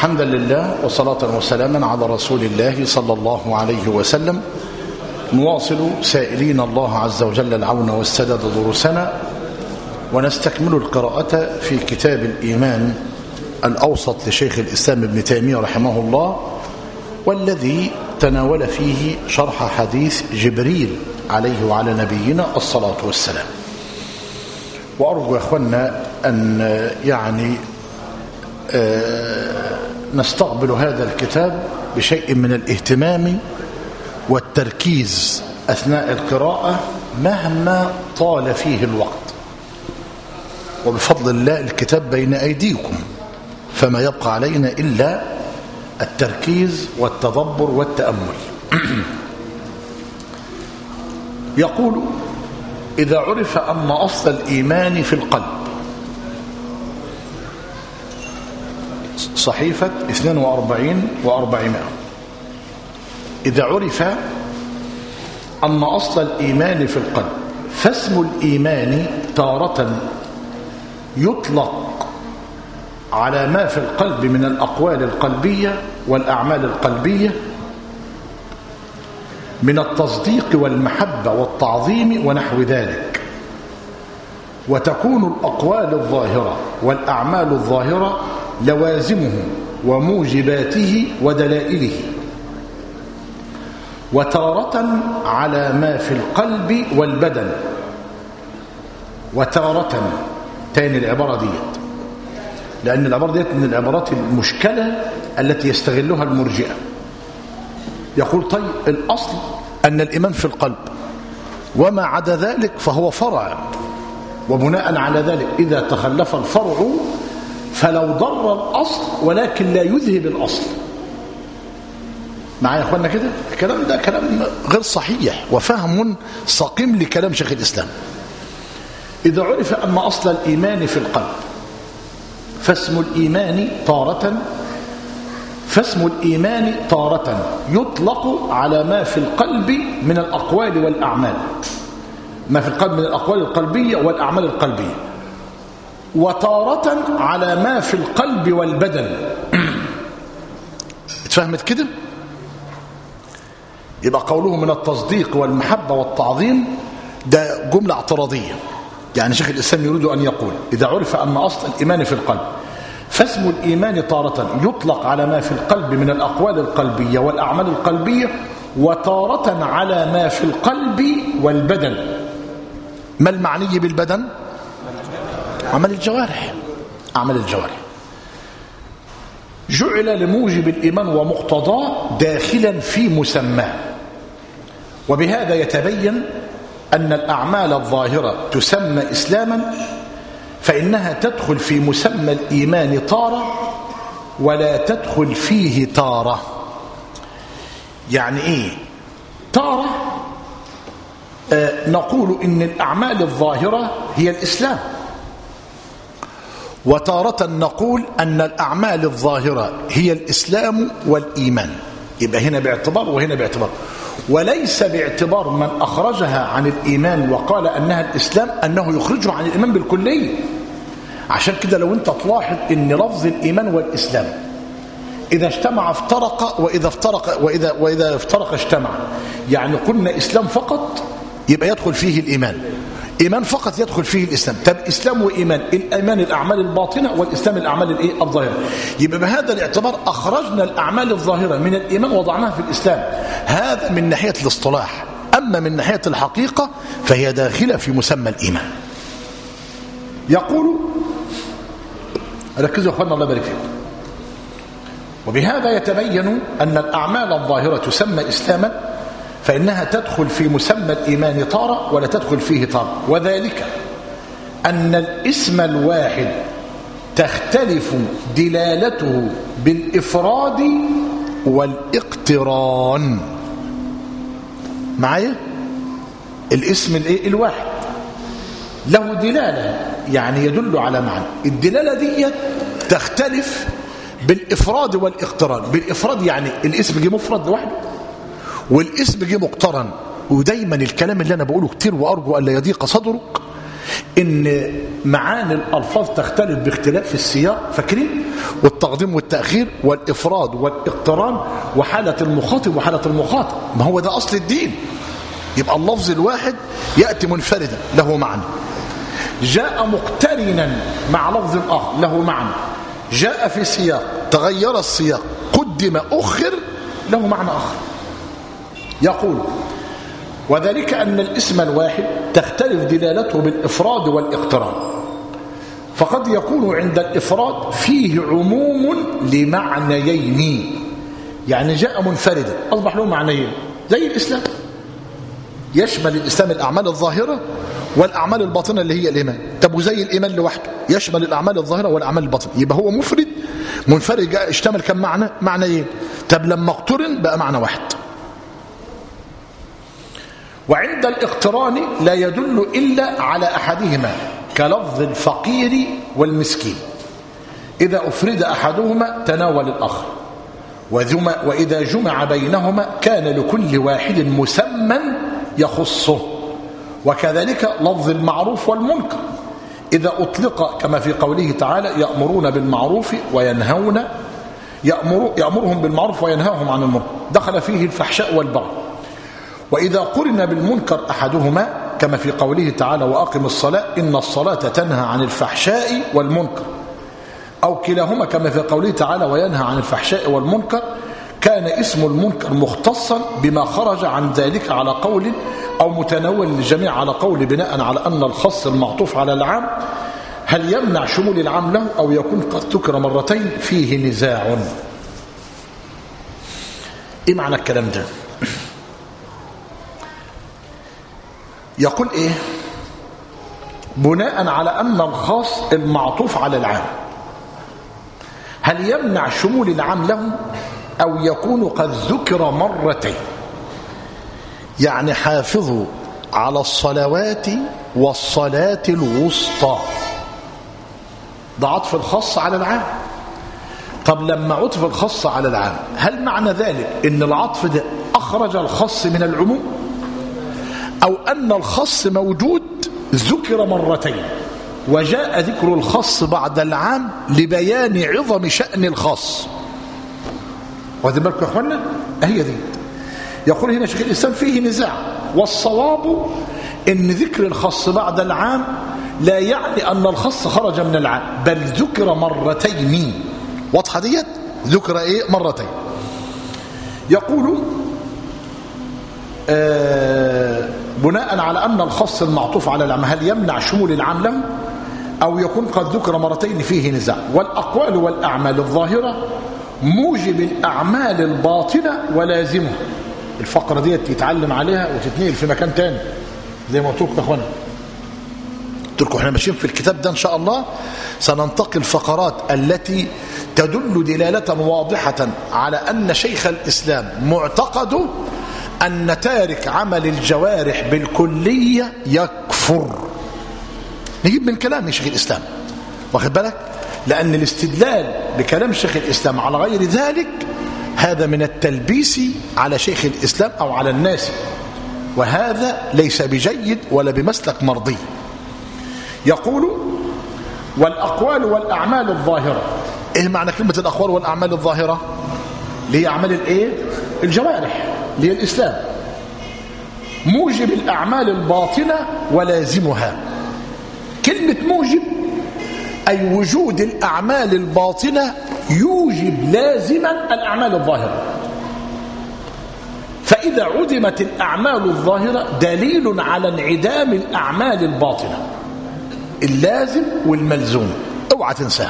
حمدا لله وصلاة وسلاما على رسول الله صلى الله عليه وسلم نواصل سائلين الله عز وجل العون والسدد دروسنا ونستكمل القراءة في كتاب الإيمان الأوسط لشيخ الإسلام ابن تيمية رحمه الله والذي تناول فيه شرح حديث جبريل عليه وعلى نبينا الصلاة والسلام وأرجو يا أخوانا أن يعني نستقبل هذا الكتاب بشيء من الاهتمام والتركيز أثناء القراءة مهما طال فيه الوقت وبفضل الله الكتاب بين أيديكم فما يبقى علينا إلا التركيز والتدبر والتأمل يقول إذا عرف أن أصل الإيمان في القلب صحيفة 42 و400 إذا عرف أن أصل الإيمان في القلب فاسم الإيمان تارة يطلق على ما في القلب من الأقوال القلبية والأعمال القلبية من التصديق والمحبة والتعظيم ونحو ذلك وتكون الأقوال الظاهرة والأعمال الظاهرة لوازمه وموجباته ودلائله وتارة على ما في القلب والبدن وتارة تاني العبارة ديت لأن العبارة ديت من العبارات المشكلة التي يستغلها المرجئة يقول طيب الأصل أن الإيمان في القلب وما عدا ذلك فهو فرع وبناء على ذلك إذا تخلف الفرع فلو ضر الأصل ولكن لا يذهب الأصل معايا يا اخوانا كده الكلام ده كلام غير صحيح وفهم سقيم لكلام شيخ الإسلام إذا عرف أن أصل الإيمان في القلب فاسم الإيمان طارة فاسم الإيمان طارة يطلق على ما في القلب من الأقوال والأعمال ما في القلب من الأقوال القلبية والأعمال القلبية وتارة على ما في القلب والبدن اتفهمت كده يبقى قوله من التصديق والمحبة والتعظيم ده جملة اعتراضية يعني شيخ الإسلام يريد أن يقول إذا عرف أن أصل الإيمان في القلب فاسم الإيمان طارة يطلق على ما في القلب من الأقوال القلبية والأعمال القلبية وتارة على ما في القلب والبدن ما المعني بالبدن عمل الجوارح أعمال الجوارح جعل لموجب الإيمان ومقتضاه داخلا في مسماه وبهذا يتبين أن الأعمال الظاهرة تسمى إسلاما فإنها تدخل في مسمى الإيمان طارة ولا تدخل فيه طارة يعني إيه طارة آه نقول إن الأعمال الظاهرة هي الإسلام وتارة نقول أن الأعمال الظاهرة هي الإسلام والإيمان يبقى هنا باعتبار وهنا باعتبار وليس باعتبار من أخرجها عن الإيمان وقال أنها الإسلام أنه يخرجه عن الإيمان بالكلية عشان كده لو أنت تلاحظ أن لفظ الإيمان والإسلام إذا اجتمع افترق وإذا افترق وإذا, وإذا افترق اجتمع يعني قلنا إسلام فقط يبقى يدخل فيه الإيمان إيمان فقط يدخل فيه الإسلام طب إسلام وإيمان الإيمان الأعمال الباطنة والإسلام الأعمال الإيه الظاهرة يبقى بهذا الاعتبار أخرجنا الأعمال الظاهرة من الإيمان وضعناها في الإسلام هذا من ناحية الاصطلاح أما من ناحية الحقيقة فهي داخلة في مسمى الإيمان يقول ركزوا يا أخوانا الله يبارك فيكم وبهذا يتبين أن الأعمال الظاهرة تسمى إسلاما فإنها تدخل في مسمى الإيمان طارة ولا تدخل فيه طارة وذلك أن الاسم الواحد تختلف دلالته بالإفراد والاقتران معايا الاسم الايه الواحد له دلالة يعني يدل على معنى الدلالة دي تختلف بالإفراد والاقتران بالإفراد يعني الاسم جه مفرد لوحده والاسم جه مقترن ودايما الكلام اللي انا بقوله كتير وارجو الا يضيق صدرك ان معاني الالفاظ تختلف باختلاف السياق فاكرين والتقديم والتاخير والافراد والاقتران وحاله المخاطب وحاله المخاطب ما هو ده اصل الدين يبقى اللفظ الواحد ياتي منفردا له معنى جاء مقترنا مع لفظ اخر له معنى جاء في سياق تغير السياق قدم اخر له معنى اخر يقول وذلك أن الاسم الواحد تختلف دلالته بالإفراد والاقتران فقد يكون عند الإفراد فيه عموم لمعنيين يعني جاء منفردا أصبح له معنيين زي الإسلام يشمل الإسلام الأعمال الظاهرة والأعمال الباطنة اللي هي الإيمان طب وزي الإيمان لوحده يشمل الأعمال الظاهرة والأعمال الباطنة يبقى هو مفرد منفرد جاء اشتمل كم معنى معنيين طب لما اقترن بقى معنى واحد وعند الاقتران لا يدل إلا على أحدهما كلفظ الفقير والمسكين إذا أفرد أحدهما تناول الآخر وإذا جمع بينهما كان لكل واحد مسمى يخصه وكذلك لفظ المعروف والمنكر إذا أطلق كما في قوله تعالى يأمرون بالمعروف وينهون يأمر يأمرهم بالمعروف وينهاهم عن المنكر دخل فيه الفحشاء والبغي وإذا قرن بالمنكر أحدهما كما في قوله تعالى وأقم الصلاة إن الصلاة تنهى عن الفحشاء والمنكر أو كلاهما كما في قوله تعالى وينهى عن الفحشاء والمنكر كان اسم المنكر مختصا بما خرج عن ذلك على قول أو متناول للجميع على قول بناء على أن الخص المعطوف على العام هل يمنع شمول العام له أو يكون قد ذكر مرتين فيه نزاع إيه معنى الكلام ده يقول إيه بناء على أن الخاص المعطوف على العام هل يمنع شمول العام له أو يكون قد ذكر مرتين يعني حافظوا على الصلوات والصلاة الوسطى ده عطف الخاص على العام طب لما عطف الخاص على العام هل معنى ذلك ان العطف ده اخرج الخاص من العموم او ان الخاص موجود ذكر مرتين وجاء ذكر الخاص بعد العام لبيان عظم شأن الخاص واخدين بالكم يا اخوانا هي دي يقول هنا شيخ الاسلام فيه نزاع والصواب ان ذكر الخاص بعد العام لا يعني ان الخاص خرج من العام بل ذكر مرتين واضحه ديت ذكر ايه مرتين يقول آه بناء على ان الخاص المعطوف على العام هل يمنع شمول العام له او يكون قد ذكر مرتين فيه نزاع والاقوال والاعمال الظاهره موجب الأعمال الباطنة ولازمها الفقرة دي يتعلم عليها وتتنقل في مكان تاني زي ما قلت لكم يا اخوانا قلت لكم احنا ماشيين في الكتاب ده ان شاء الله سننتقل الفقرات التي تدل دلالة واضحة على أن شيخ الإسلام معتقده أن تارك عمل الجوارح بالكلية يكفر نجيب من كلام شيخ الإسلام واخد بالك لأن الاستدلال بكلام شيخ الإسلام على غير ذلك هذا من التلبيس على شيخ الإسلام أو على الناس وهذا ليس بجيد ولا بمسلك مرضي يقول والأقوال والأعمال الظاهرة إيه معنى كلمة الأقوال والأعمال الظاهرة اللي هي أعمال الإيه الجوارح اللي هي الإسلام موجب الأعمال الباطنة ولازمها كلمة موجب أي وجود الأعمال الباطنة يوجب لازما الأعمال الظاهرة فإذا عدمت الأعمال الظاهرة دليل على انعدام الأعمال الباطنة اللازم والملزوم اوعى تنساه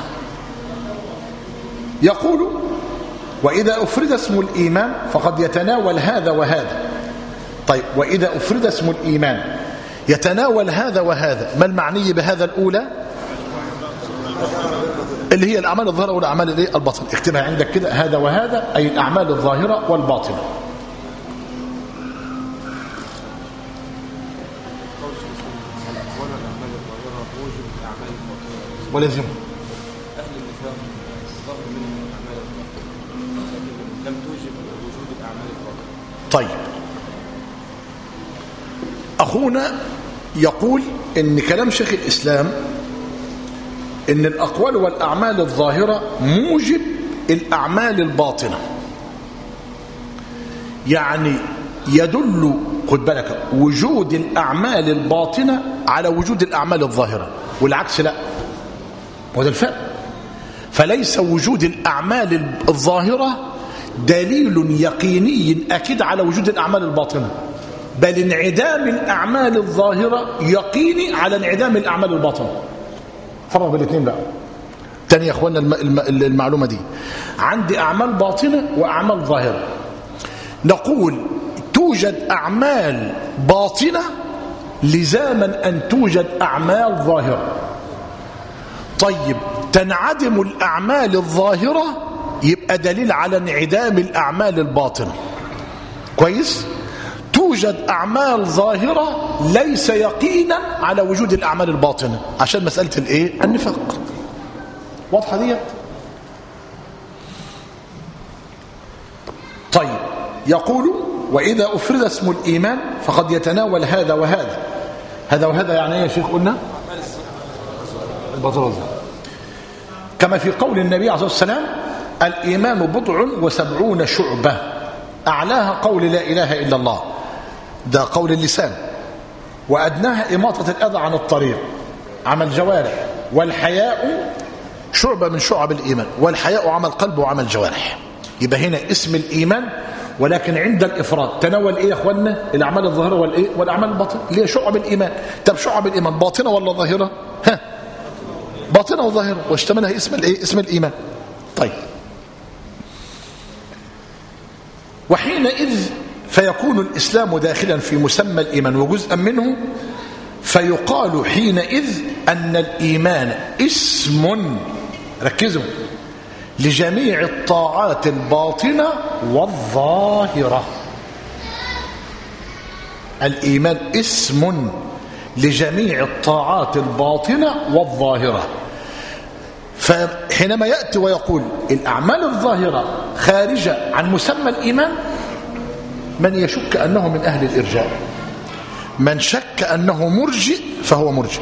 يقول وإذا أفرد اسم الإيمان فقد يتناول هذا وهذا طيب وإذا أفرد اسم الإيمان يتناول هذا وهذا ما المعني بهذا الأولى اللي هي الأعمال الظاهرة والأعمال الايه الباطنة اكتبها عندك كده هذا وهذا أي الأعمال الظاهرة والباطنة ولازم أهل النفاق ظهر منهم أعمال الباطنة لكن لم توجب وجود الأعمال الباطنة طيب أخونا يقول ان كلام شيخ الاسلام ان الاقوال والاعمال الظاهره موجب الاعمال الباطنه يعني يدل خد بالك وجود الاعمال الباطنه على وجود الاعمال الظاهره والعكس لا وده الفرق فليس وجود الاعمال الظاهره دليل يقيني اكيد على وجود الاعمال الباطنه بل انعدام الاعمال الظاهره يقيني على انعدام الاعمال الباطنه فرق بين الاثنين بقى تاني يا اخوانا الم- الم- المعلومه دي عندي اعمال باطنه واعمال ظاهره نقول توجد اعمال باطنه لزاما ان توجد اعمال ظاهره طيب تنعدم الاعمال الظاهره يبقى دليل على انعدام الاعمال الباطنه كويس توجد اعمال ظاهره ليس يقينا على وجود الاعمال الباطنه عشان مساله الايه النفاق واضحه ديت طيب يقول واذا افرد اسم الايمان فقد يتناول هذا وهذا هذا وهذا يعني ايه يا شيخ قلنا البطل كما في قول النبي عليه الصلاه والسلام الايمان بضع وسبعون شعبه اعلاها قول لا اله الا الله ده قول اللسان وأدناها إماطة الأذى عن الطريق عمل جوارح والحياء شعبة من شعب الإيمان والحياء عمل قلب وعمل جوارح يبقى هنا اسم الإيمان ولكن عند الإفراد تناول إيه يا أخوانا الأعمال الظاهرة والإيه والأعمال الباطنة اللي هي شعب الإيمان طب شعب الإيمان باطنة ولا ظاهرة ها باطنة وظاهرة واشتملها اسم الإيه اسم الإيمان طيب وحينئذ فيكون الإسلام داخلا في مسمى الإيمان وجزءا منه فيقال حينئذ أن الإيمان اسم ركزوا لجميع الطاعات الباطنة والظاهرة الإيمان اسم لجميع الطاعات الباطنة والظاهرة فحينما يأتي ويقول الأعمال الظاهرة خارجة عن مسمى الإيمان من يشك أنه من أهل الإرجاء من شك أنه مرجئ فهو مرجئ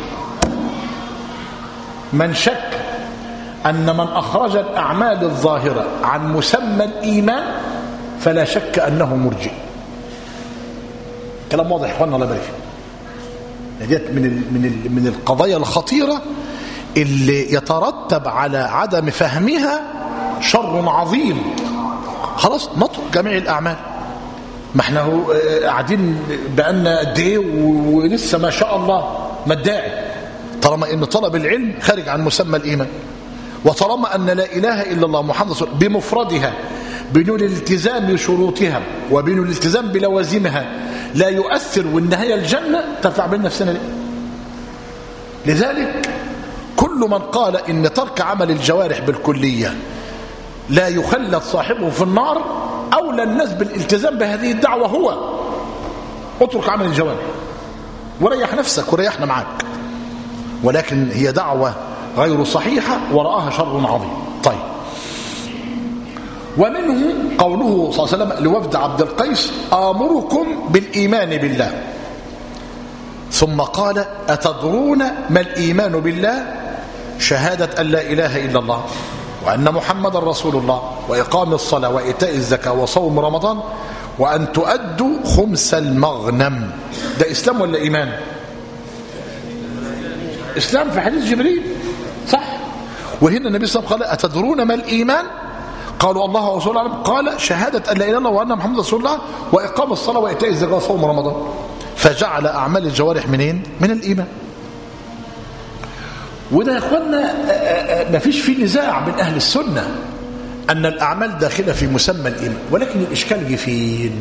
من شك أن من أخرج الأعمال الظاهرة عن مسمى الإيمان فلا شك أنه مرجئ كلام واضح اخوانا الله يبارك ديت من ال من ال من القضايا الخطيره اللي يترتب على عدم فهمها شر عظيم خلاص نترك جميع الاعمال ما احنا هو قاعدين بقالنا قد ايه ولسه ما شاء الله ما الداعي طالما ان طلب العلم خارج عن مسمى الايمان وطالما ان لا اله الا الله محمد رسول بمفردها بدون الالتزام بشروطها وبدون الالتزام بلوازمها لا يؤثر والنهايه الجنه ترفع بين نفسنا ليه؟ لذلك كل من قال ان ترك عمل الجوارح بالكليه لا يخلد صاحبه في النار اولى الناس بالالتزام بهذه الدعوه هو اترك عمل الجوارح وريح نفسك وريحنا معاك ولكن هي دعوه غير صحيحه وراها شر عظيم طيب ومنه قوله صلى الله عليه وسلم لوفد عبد القيس آمركم بالإيمان بالله ثم قال أتدرون ما الإيمان بالله شهادة أن لا إله إلا الله وأن محمد رسول الله وإقام الصلاة وإيتاء الزكاة وصوم رمضان وأن تؤدوا خمس المغنم ده إسلام ولا إيمان إسلام في حديث جبريل صح وهنا النبي صلى الله عليه وسلم قال أتدرون ما الإيمان قالوا الله ورسوله أعلم قال شهادة أن لا إله إلا الله وأن محمد رسول الله وإقام الصلاة وإيتاء الزكاة وصوم رمضان فجعل أعمال الجوارح منين؟ من الإيمان وده يا اخوانا ما فيش فيه نزاع بين اهل السنه ان الاعمال داخله في مسمى الايمان ولكن الاشكال فين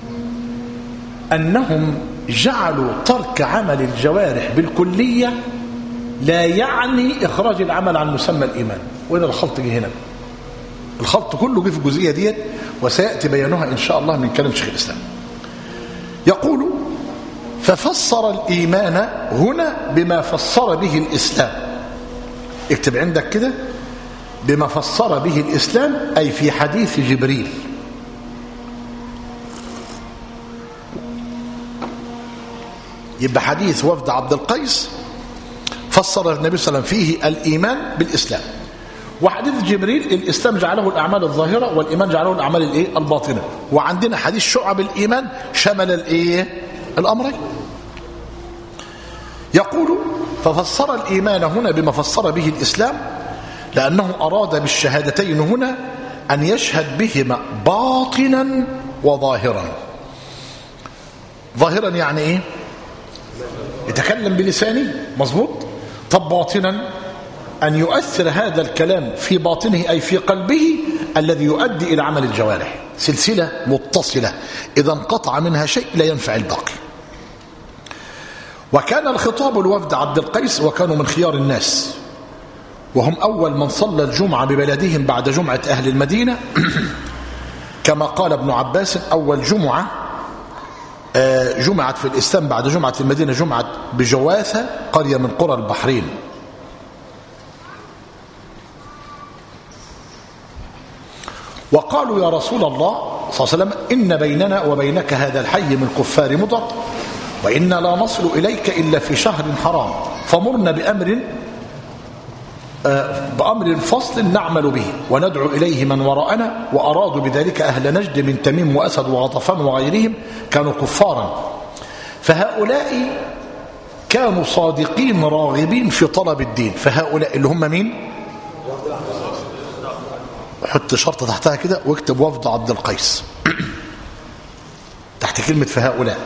انهم جعلوا ترك عمل الجوارح بالكليه لا يعني اخراج العمل عن مسمى الايمان وهنا الخلط جه هنا الخلط كله جه في الجزئيه ديت وسياتي بيانها ان شاء الله من كلام شيخ الاسلام يقول ففسر الايمان هنا بما فسر به الاسلام اكتب عندك كده بما فسر به الإسلام أي في حديث جبريل يبقى حديث وفد عبد القيس فسر النبي صلى الله عليه وسلم فيه الإيمان بالإسلام وحديث جبريل الإسلام جعله الأعمال الظاهرة والإيمان جعله الأعمال الإيه الباطنة وعندنا حديث شعب الإيمان شمل الإيه الأمرين يقول ففسر الإيمان هنا بما فسر به الإسلام لأنه أراد بالشهادتين هنا أن يشهد بهما باطنا وظاهرا ظاهرا يعني إيه يتكلم بلسانه مظبوط طب باطنا أن يؤثر هذا الكلام في باطنه أي في قلبه الذي يؤدي إلى عمل الجوارح سلسلة متصلة إذا انقطع منها شيء لا ينفع الباقي وكان الخطاب الوفد عبد القيس وكانوا من خيار الناس وهم أول من صلى الجمعة ببلدهم بعد جمعة أهل المدينة كما قال ابن عباس أول جمعة جمعت في الإسلام بعد جمعة المدينة جمعة بجواثة قرية من قرى البحرين وقالوا يا رسول الله صلى الله عليه وسلم إن بيننا وبينك هذا الحي من كفار مضر وإنا لا نصل إليك إلا في شهر حرام فمرنا بأمر بأمر فصل نعمل به وندعو إليه من وراءنا وأرادوا بذلك أهل نجد من تميم وأسد وغطفان وغيرهم كانوا كفارا فهؤلاء كانوا صادقين راغبين في طلب الدين فهؤلاء اللي هم مين حط شرطة تحتها كده واكتب وفد عبد القيس تحت كلمة فهؤلاء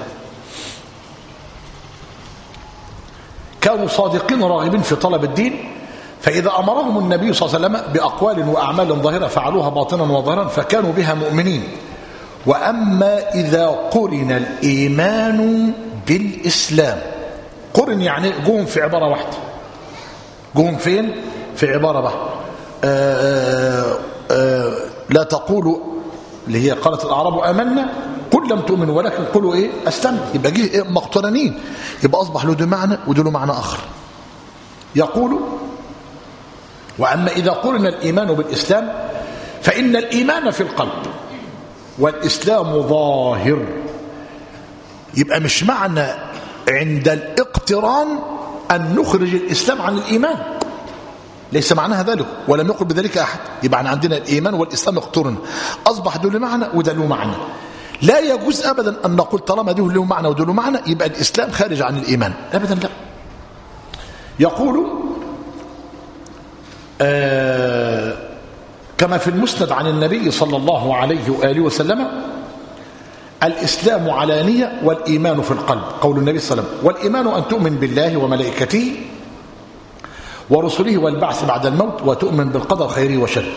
كانوا صادقين راغبين في طلب الدين فإذا أمرهم النبي صلى الله عليه وسلم بأقوال وأعمال ظاهرة فعلوها باطنا وظاهرا فكانوا بها مؤمنين وأما إذا قرن الإيمان بالإسلام قرن يعني جوهم في عبارة واحدة جوهم فين؟ في عبارة واحدة آآ آآ لا تقولوا اللي هي قالت الأعراب آمنا قل لم تؤمنوا ولكن قولوا إيه أسلمت يبقى جه إيه مقترنين يبقى أصبح له ده معنى وده له معنى آخر يقول وأما إذا قرن الإيمان بالإسلام فإن الإيمان في القلب والإسلام ظاهر يبقى مش معنى عند الاقتران أن نخرج الإسلام عن الإيمان ليس معناها ذلك ولم يقل بذلك أحد يبقى عندنا الإيمان والإسلام اقترن أصبح دول معنى وده له معنى لا يجوز أبدا أن نقول طالما ده له معنى وده له معنى يبقى الإسلام خارج عن الإيمان أبدا لا يقول آه كما في المسند عن النبي صلى الله عليه وآله وسلم الإسلام علانية والإيمان في القلب قول النبي صلى الله عليه وسلم والإيمان أن تؤمن بالله وملائكته ورسله والبعث بعد الموت وتؤمن بالقدر خيره وشره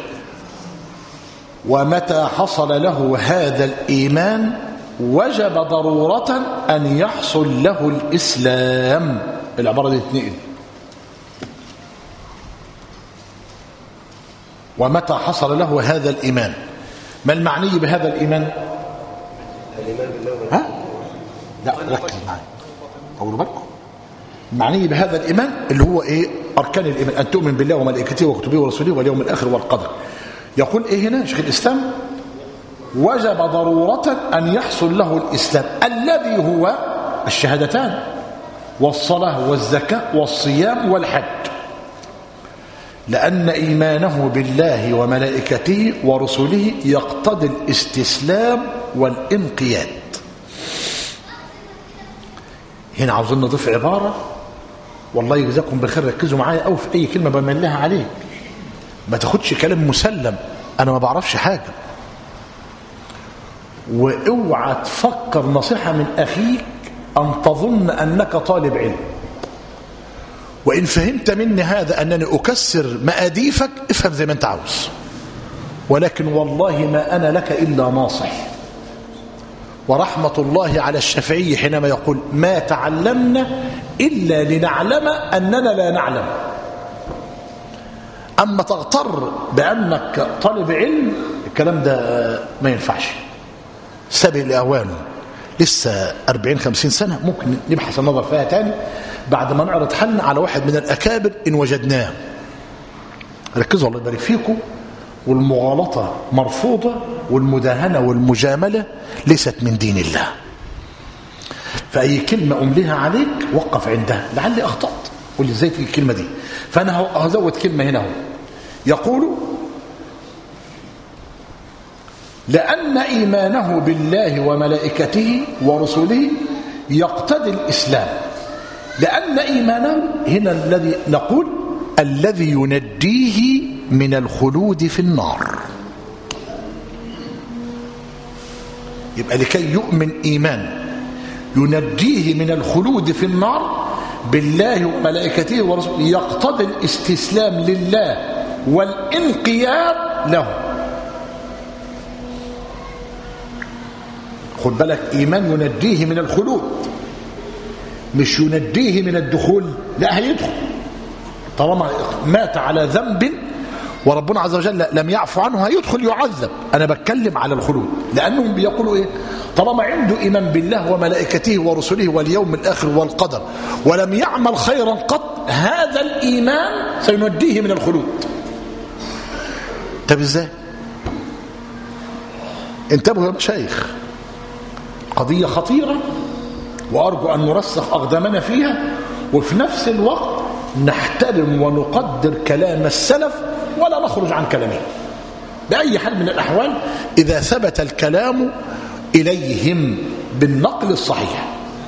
ومتى حصل له هذا الإيمان وجب ضرورة أن يحصل له الإسلام العبارة دي اتنقل ومتى حصل له هذا الإيمان ما المعني بهذا الإيمان ها؟ لا ركز معي طولوا بالكم المعني بهذا الإيمان اللي هو إيه أركان الإيمان أن تؤمن بالله وملائكته وكتبه ورسوله واليوم الآخر والقدر يقول إيه هنا شيخ الإسلام وجب ضرورة أن يحصل له الإسلام الذي هو الشهادتان والصلاة والزكاة والصيام والحج لأن إيمانه بالله وملائكته ورسله يقتضي الاستسلام والانقياد هنا عاوزين نضيف عبارة والله يجزاكم بخير ركزوا معايا أو في أي كلمة بملها عليك ما تاخدش كلام مسلم أنا ما بعرفش حاجة واوعى تفكر نصيحة من أخيك أن تظن أنك طالب علم وإن فهمت مني هذا أنني أكسر مآديفك افهم زي ما أنت عاوز ولكن والله ما أنا لك إلا ناصح ورحمة الله على الشافعي حينما يقول ما تعلمنا إلا لنعلم أننا لا نعلم أما تغتر بأنك طالب علم الكلام ده ما ينفعش سابق لأوانه لسه 40 50 سنة ممكن نبحث النظر فيها تاني بعد ما نعرض حلنا على واحد من الأكابر إن وجدناه ركزوا الله يبارك فيكم والمغالطة مرفوضة والمداهنة والمجاملة ليست من دين الله فأي كلمة أمليها عليك وقف عندها لعلي أخطأت قول لي ازاي تيجي الكلمة دي فأنا هزود كلمة هنا هو يقول لأن إيمانه بالله وملائكته ورسله يقتضي الإسلام لأن إيمانه هنا الذي نقول الذي ينديه من الخلود في النار يبقى لكي يؤمن إيمان ينجيه من الخلود في النار بالله وملائكته ورسوله يقتضي الاستسلام لله والانقياد له خد بالك إيمان ينجيه من الخلود مش ينجيه من الدخول لا هيدخل طالما مات على ذنب وربنا عز وجل لم يعفو عنه هيدخل يعذب أنا بتكلم على الخلود لأنهم بيقولوا إيه طالما عنده إيمان بالله وملائكته ورسله واليوم الآخر والقدر ولم يعمل خيرا قط هذا الإيمان سينجيه من الخلود طب إزاي انتبهوا يا مشايخ قضية خطيرة وأرجو أن نرسخ أقدامنا فيها وفي نفس الوقت نحترم ونقدر كلام السلف ولا نخرج عن كلامهم بأي حال من الأحوال إذا ثبت الكلام إليهم بالنقل الصحيح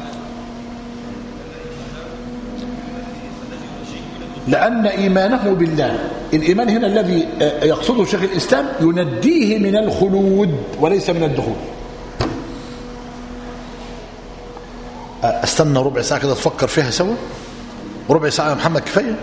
لأن إيمانه بالله الإيمان هنا الذي يقصده شيخ الإسلام ينديه من الخلود وليس من الدخول استنى ربع ساعة كده تفكر فيها سوا ربع ساعة يا محمد كفاية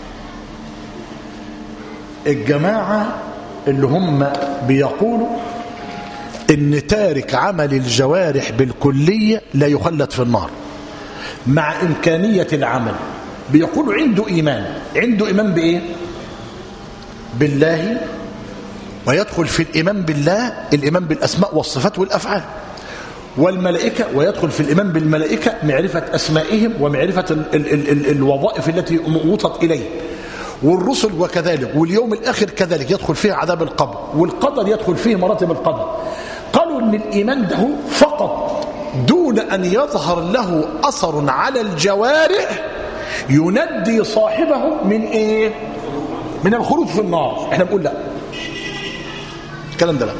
الجماعة اللي هم بيقولوا ان تارك عمل الجوارح بالكلية لا يخلد في النار مع إمكانية العمل بيقولوا عنده إيمان عنده إيمان بإيه بالله ويدخل في الإيمان بالله الإيمان بالأسماء والصفات والأفعال والملائكة ويدخل في الإيمان بالملائكة معرفة أسمائهم ومعرفة ال ال ال ال الوظائف التي وطت إليه والرسل وكذلك واليوم الآخر كذلك يدخل فيه عذاب القبر والقدر يدخل فيه مراتب القدر قالوا أن الإيمان ده فقط دون أن يظهر له أثر على الجوارح يندي صاحبه من إيه من الخلود في النار احنا بنقول لا الكلام ده لا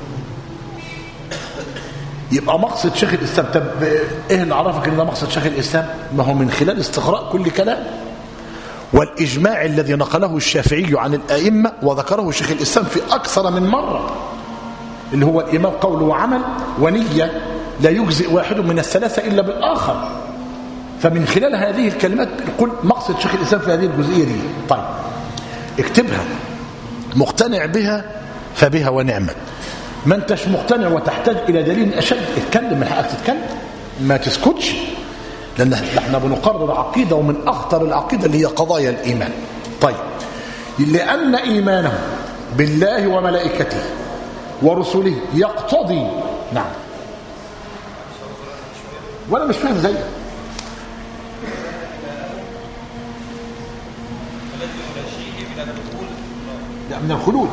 يبقى مقصد شيخ الإسلام طب إيه اللي عرفك إن ده مقصد شيخ الإسلام ما هو من خلال استقراء كل كلام والإجماع الذي نقله الشافعي عن الأئمة وذكره شيخ الإسلام في أكثر من مرة اللي هو الإيمان قول وعمل ونية لا يجزئ واحد من الثلاثة إلا بالآخر فمن خلال هذه الكلمات قل مقصد شيخ الإسلام في هذه الجزئية دي طيب اكتبها مقتنع بها فبها ونعمت ما انتش مقتنع وتحتاج إلى دليل أشد اتكلم من حقك تتكلم ما تسكتش لأن احنا بنقرر عقيدة ومن أخطر العقيدة اللي هي قضايا الإيمان طيب لأن إيمانه بالله وملائكته ورسله يقتضي نعم وأنا مش فاهم زيك لا من الخلود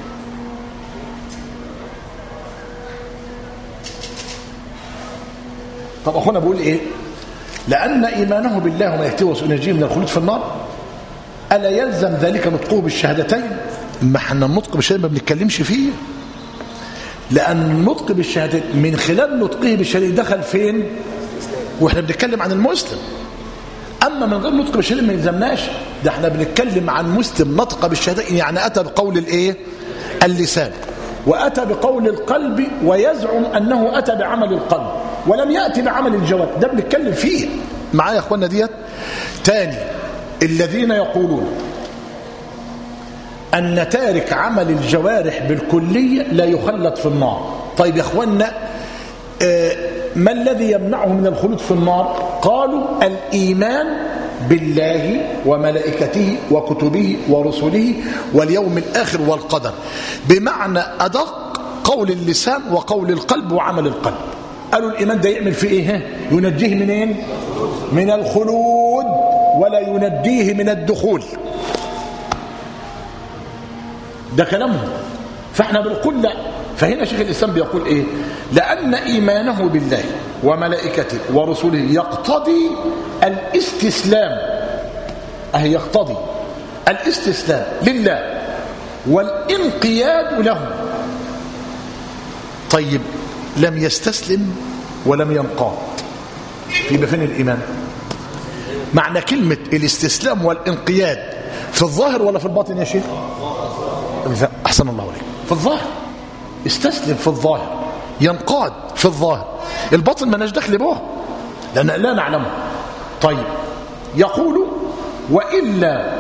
طب اخونا بيقول ايه لان ايمانه بالله وملائكته ورسوله ينجيه من الخلود في النار الا يلزم ذلك نطقه بالشهادتين ما احنا النطق بالشهادتين ما بنتكلمش فيه لان النطق بالشهادتين من خلال نطقه بالشهادتين دخل فين واحنا بنتكلم عن المسلم اما من غير نطق بالشهادتين ما يلزمناش ده احنا بنتكلم عن مسلم نطق بالشهادتين يعني اتى بقول الايه اللسان واتى بقول القلب ويزعم انه اتى بعمل القلب ولم يأتي بعمل الجوارح ده بنتكلم فيه معايا يا اخوانا ديت تاني الذين يقولون أن تارك عمل الجوارح بالكلية لا يخلد في النار طيب يا اخوانا آه ما الذي يمنعه من الخلود في النار قالوا الإيمان بالله وملائكته وكتبه ورسله واليوم الآخر والقدر بمعنى أدق قول اللسان وقول القلب وعمل القلب قالوا الإيمان ده يعمل فيه إيه ينجيه منين من الخلود ولا ينجيه من الدخول ده كلامهم فاحنا بنقول لا فهنا شيخ الإسلام بيقول إيه لأن إيمانه بالله وملائكته ورسله يقتضي الاستسلام أهي يقتضي الاستسلام لله والانقياد له طيب لم يستسلم ولم ينقاد يبقى فين الإيمان معنى كلمة الاستسلام والانقياد في الظاهر ولا في الباطن يا شيخ أحسن الله عليك في الظاهر استسلم في الظاهر ينقاد في الظاهر الباطن ما دخل به لأن لا نعلمه طيب يقول وإلا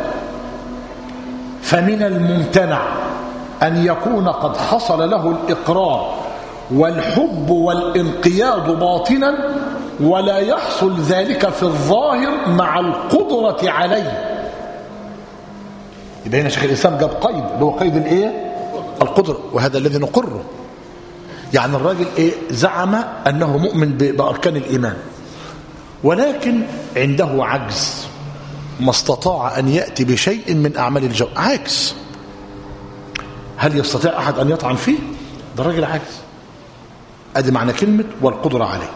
فمن الممتنع أن يكون قد حصل له الإقرار والحب والانقياد باطنا ولا يحصل ذلك في الظاهر مع القدرة عليه يبقى هنا شيخ الإسلام جاب قيد اللي هو قيد الإيه؟ القدرة وهذا الذي نقره يعني الراجل إيه؟ زعم أنه مؤمن بأركان الإيمان ولكن عنده عجز ما استطاع أن يأتي بشيء من أعمال الجو عجز هل يستطيع أحد أن يطعن فيه ده الراجل عجز أدي معنى كلمة والقدرة عليه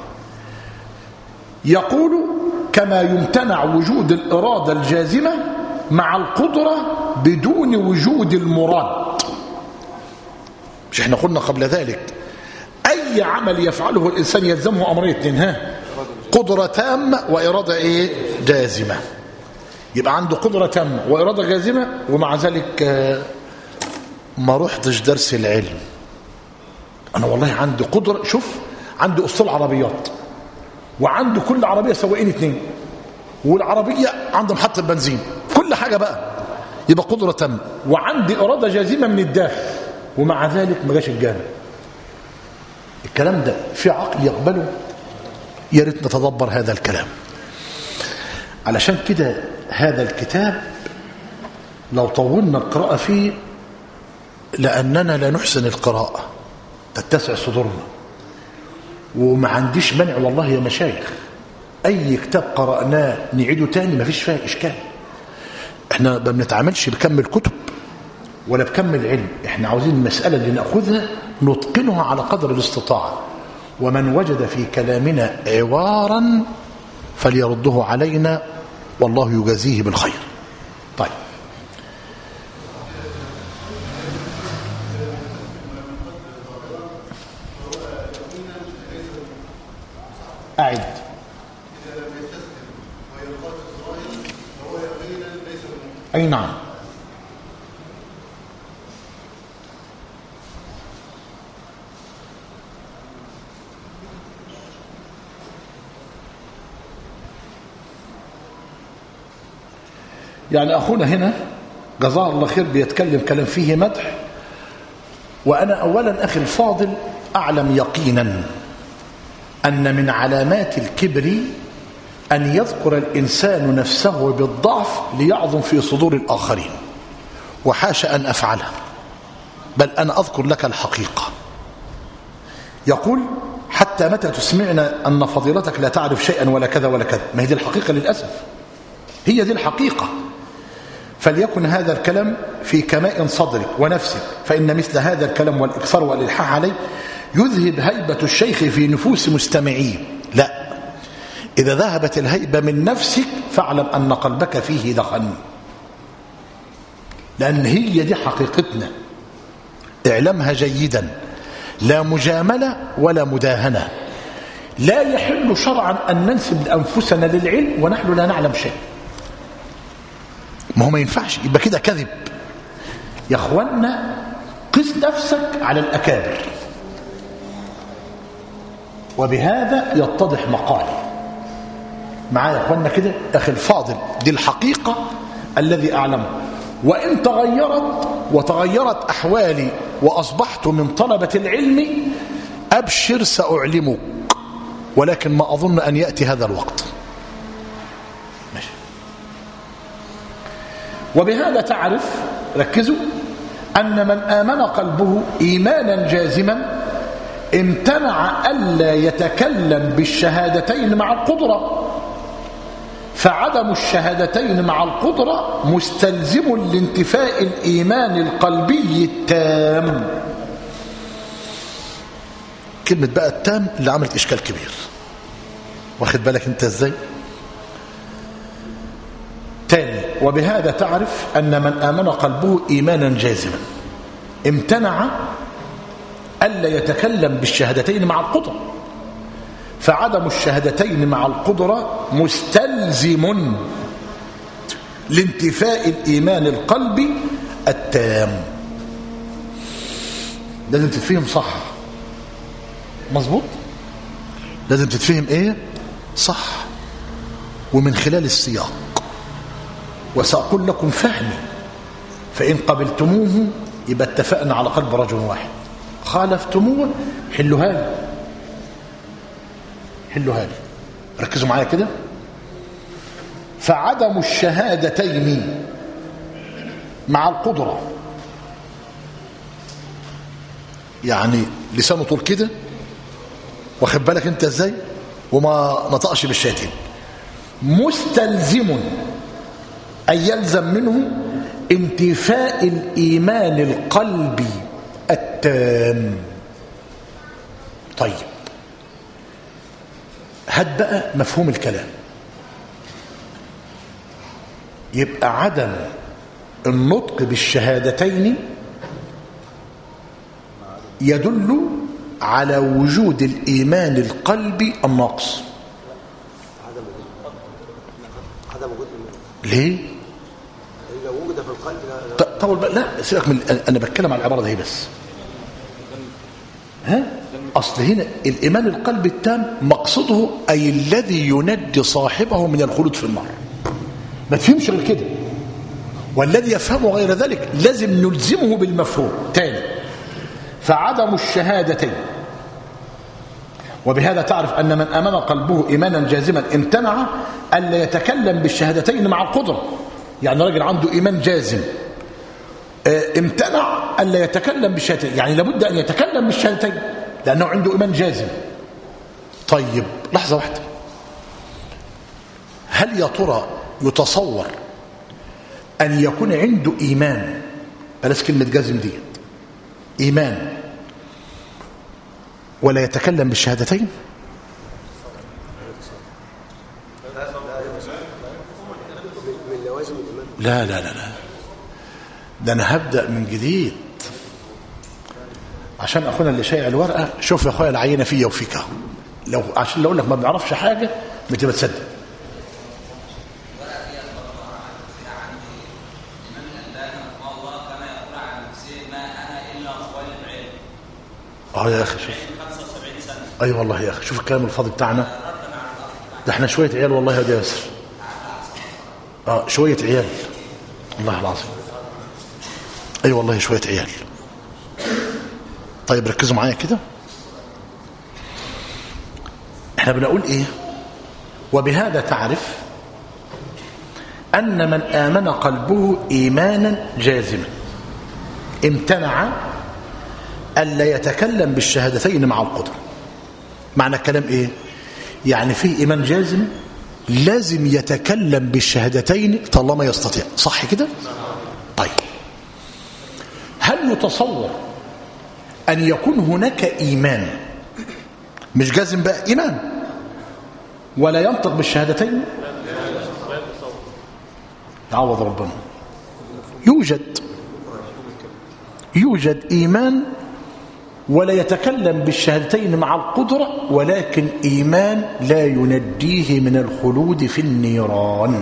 يقول كما يمتنع وجود الإرادة الجازمة مع القدرة بدون وجود المراد مش احنا قلنا قبل ذلك أي عمل يفعله الإنسان يلزمه أمرين اثنين ها قدرة تامة وإرادة إيه جازمة يبقى عنده قدرة تامة وإرادة جازمة ومع ذلك ما رحتش درس العلم أنا والله عندي قدرة شوف عندي أسطول عربيات وعنده كل عربية سواقين اتنين والعربية عنده محطة بنزين كل حاجة بقى يبقى قدرة تامة وعندي إرادة جازمة من الداخل ومع ذلك ما جاش الجامع الكلام ده في عقل يقبله يا ريت نتدبر هذا الكلام علشان كده هذا الكتاب لو طولنا القراءة فيه لأننا لا نحسن القراءة تتسع صدورنا وما عنديش منع والله يا مشايخ أي كتاب قرأناه نعيده تاني ما فيش فيها إشكال احنا ما بنتعاملش بكم الكتب ولا بكم العلم احنا عاوزين المسألة اللي نأخذها نتقنها على قدر الاستطاعة ومن وجد في كلامنا عوارا فليرده علينا والله يجازيه بالخير طيب أعد أي نعم يعني أخونا هنا جزاه الله خير بيتكلم كلام فيه مدح وأنا أولا أخي الفاضل أعلم يقينا أن من علامات الكبر أن يذكر الإنسان نفسه بالضعف ليعظم في صدور الآخرين وحاش أن أفعله بل أنا أذكر لك الحقيقة يقول حتى متى تسمعنا أن فضيلتك لا تعرف شيئا ولا كذا ولا كذا ما هي دي الحقيقة للأسف هي دي الحقيقة فليكن هذا الكلام في كماء صدرك ونفسك فإن مثل هذا الكلام والإكثار والإلحاح عليه يذهب هيبة الشيخ في نفوس مستمعيه لا إذا ذهبت الهيبة من نفسك فاعلم أن قلبك فيه دخن لأن هي دي حقيقتنا اعلمها جيدا لا مجاملة ولا مداهنة لا يحل شرعا أن ننسب أنفسنا للعلم ونحن لا نعلم شيء ما هو ما ينفعش يبقى كده كذب يا اخوانا قس نفسك على الأكابر وبهذا يتضح مقالي معايا يا اخوانا كده اخي الفاضل دي الحقيقة الذي أعلمه وإن تغيرت وتغيرت أحوالي وأصبحت من طلبة العلم أبشر سأعلمك ولكن ما أظن أن يأتي هذا الوقت ماشي وبهذا تعرف ركزوا أن من آمن قلبه إيمانا جازما امتنع ألا يتكلم بالشهادتين مع القدرة فعدم الشهادتين مع القدرة مستلزم لانتفاء الإيمان القلبي التام كلمة بقى التام اللي عملت إشكال كبير واخد بالك انت ازاي تاني وبهذا تعرف أن من آمن قلبه إيمانا جازما امتنع ألا يتكلم بالشهادتين مع القدرة فعدم الشهادتين مع القدرة مستلزم لانتفاء الإيمان القلبي التام لازم تتفهم صح مظبوط لازم تتفهم ايه صح ومن خلال السياق وسأقول لكم فهمي فإن قبلتموه يبقى اتفقنا على قلب رجل واحد خالفتموه حلوها لي حلوها لي ركزوا معايا كده فعدم الشهادتين مع القدرة يعني لسانه طول كده واخد بالك انت ازاي وما نطقش بالشاتين مستلزم أن يلزم منه انتفاء الإيمان القلبي التام طيب هات بقى مفهوم الكلام يبقى عدم النطق بالشهادتين يدل على وجود الإيمان القلبي الناقص عدم وجود ليه؟ لو وجد في القلب لا- ط- طول بقى لا سيبك من انا بتكلم عن العباره دي بس ها اصل هنا الايمان القلب التام مقصده اي الذي ينجي صاحبه من الخلود في النار ما تفهمش غير كده والذي يفهمه غير ذلك لازم نلزمه بالمفهوم تاني فعدم الشهادتين وبهذا تعرف أن من آمن قلبه إيمانا جازما امتنع ألا يتكلم بالشهادتين مع القدرة يعني راجل عنده إيمان جازم آه، امتنع ألا يتكلم بالشهادتين يعني لابد أن يتكلم بالشهادتين لأنه عنده إيمان جازم طيب لحظة واحدة هل يا ترى يتصور أن يكون عنده إيمان بلاش كلمة جازم دي إيمان ولا يتكلم بالشهادتين من لوازم الايمان لا لا لا لا ده أنا هبدأ من جديد عشان أخونا اللي شايع الورقة شوف يا أخويا العينة فيا وفيك أهو لو عشان لو أقول لك ما بنعرفش حاجة بتبقى تصدق اه يا اخي شوف اي أيوة والله يا اخي شوف الكلام الفاضي بتاعنا ده احنا شويه عيال والله يا دي ياسر اه شويه عيال والله العظيم اي أيوة والله شويه عيال طيب ركزوا معايا كده احنا بنقول ايه وبهذا تعرف ان من امن قلبه ايمانا جازما امتنع ألا يتكلم بالشهادتين مع القدرة معنى الكلام إيه يعني فيه إيمان جازم لازم يتكلم بالشهادتين طالما يستطيع صح كده طيب هل يتصور أن يكون هناك إيمان مش جازم بقى إيمان ولا ينطق بالشهادتين يعوض ربنا يوجد يوجد إيمان ولا يتكلم بالشهادتين مع القدرة ولكن إيمان لا ينديه من الخلود في النيران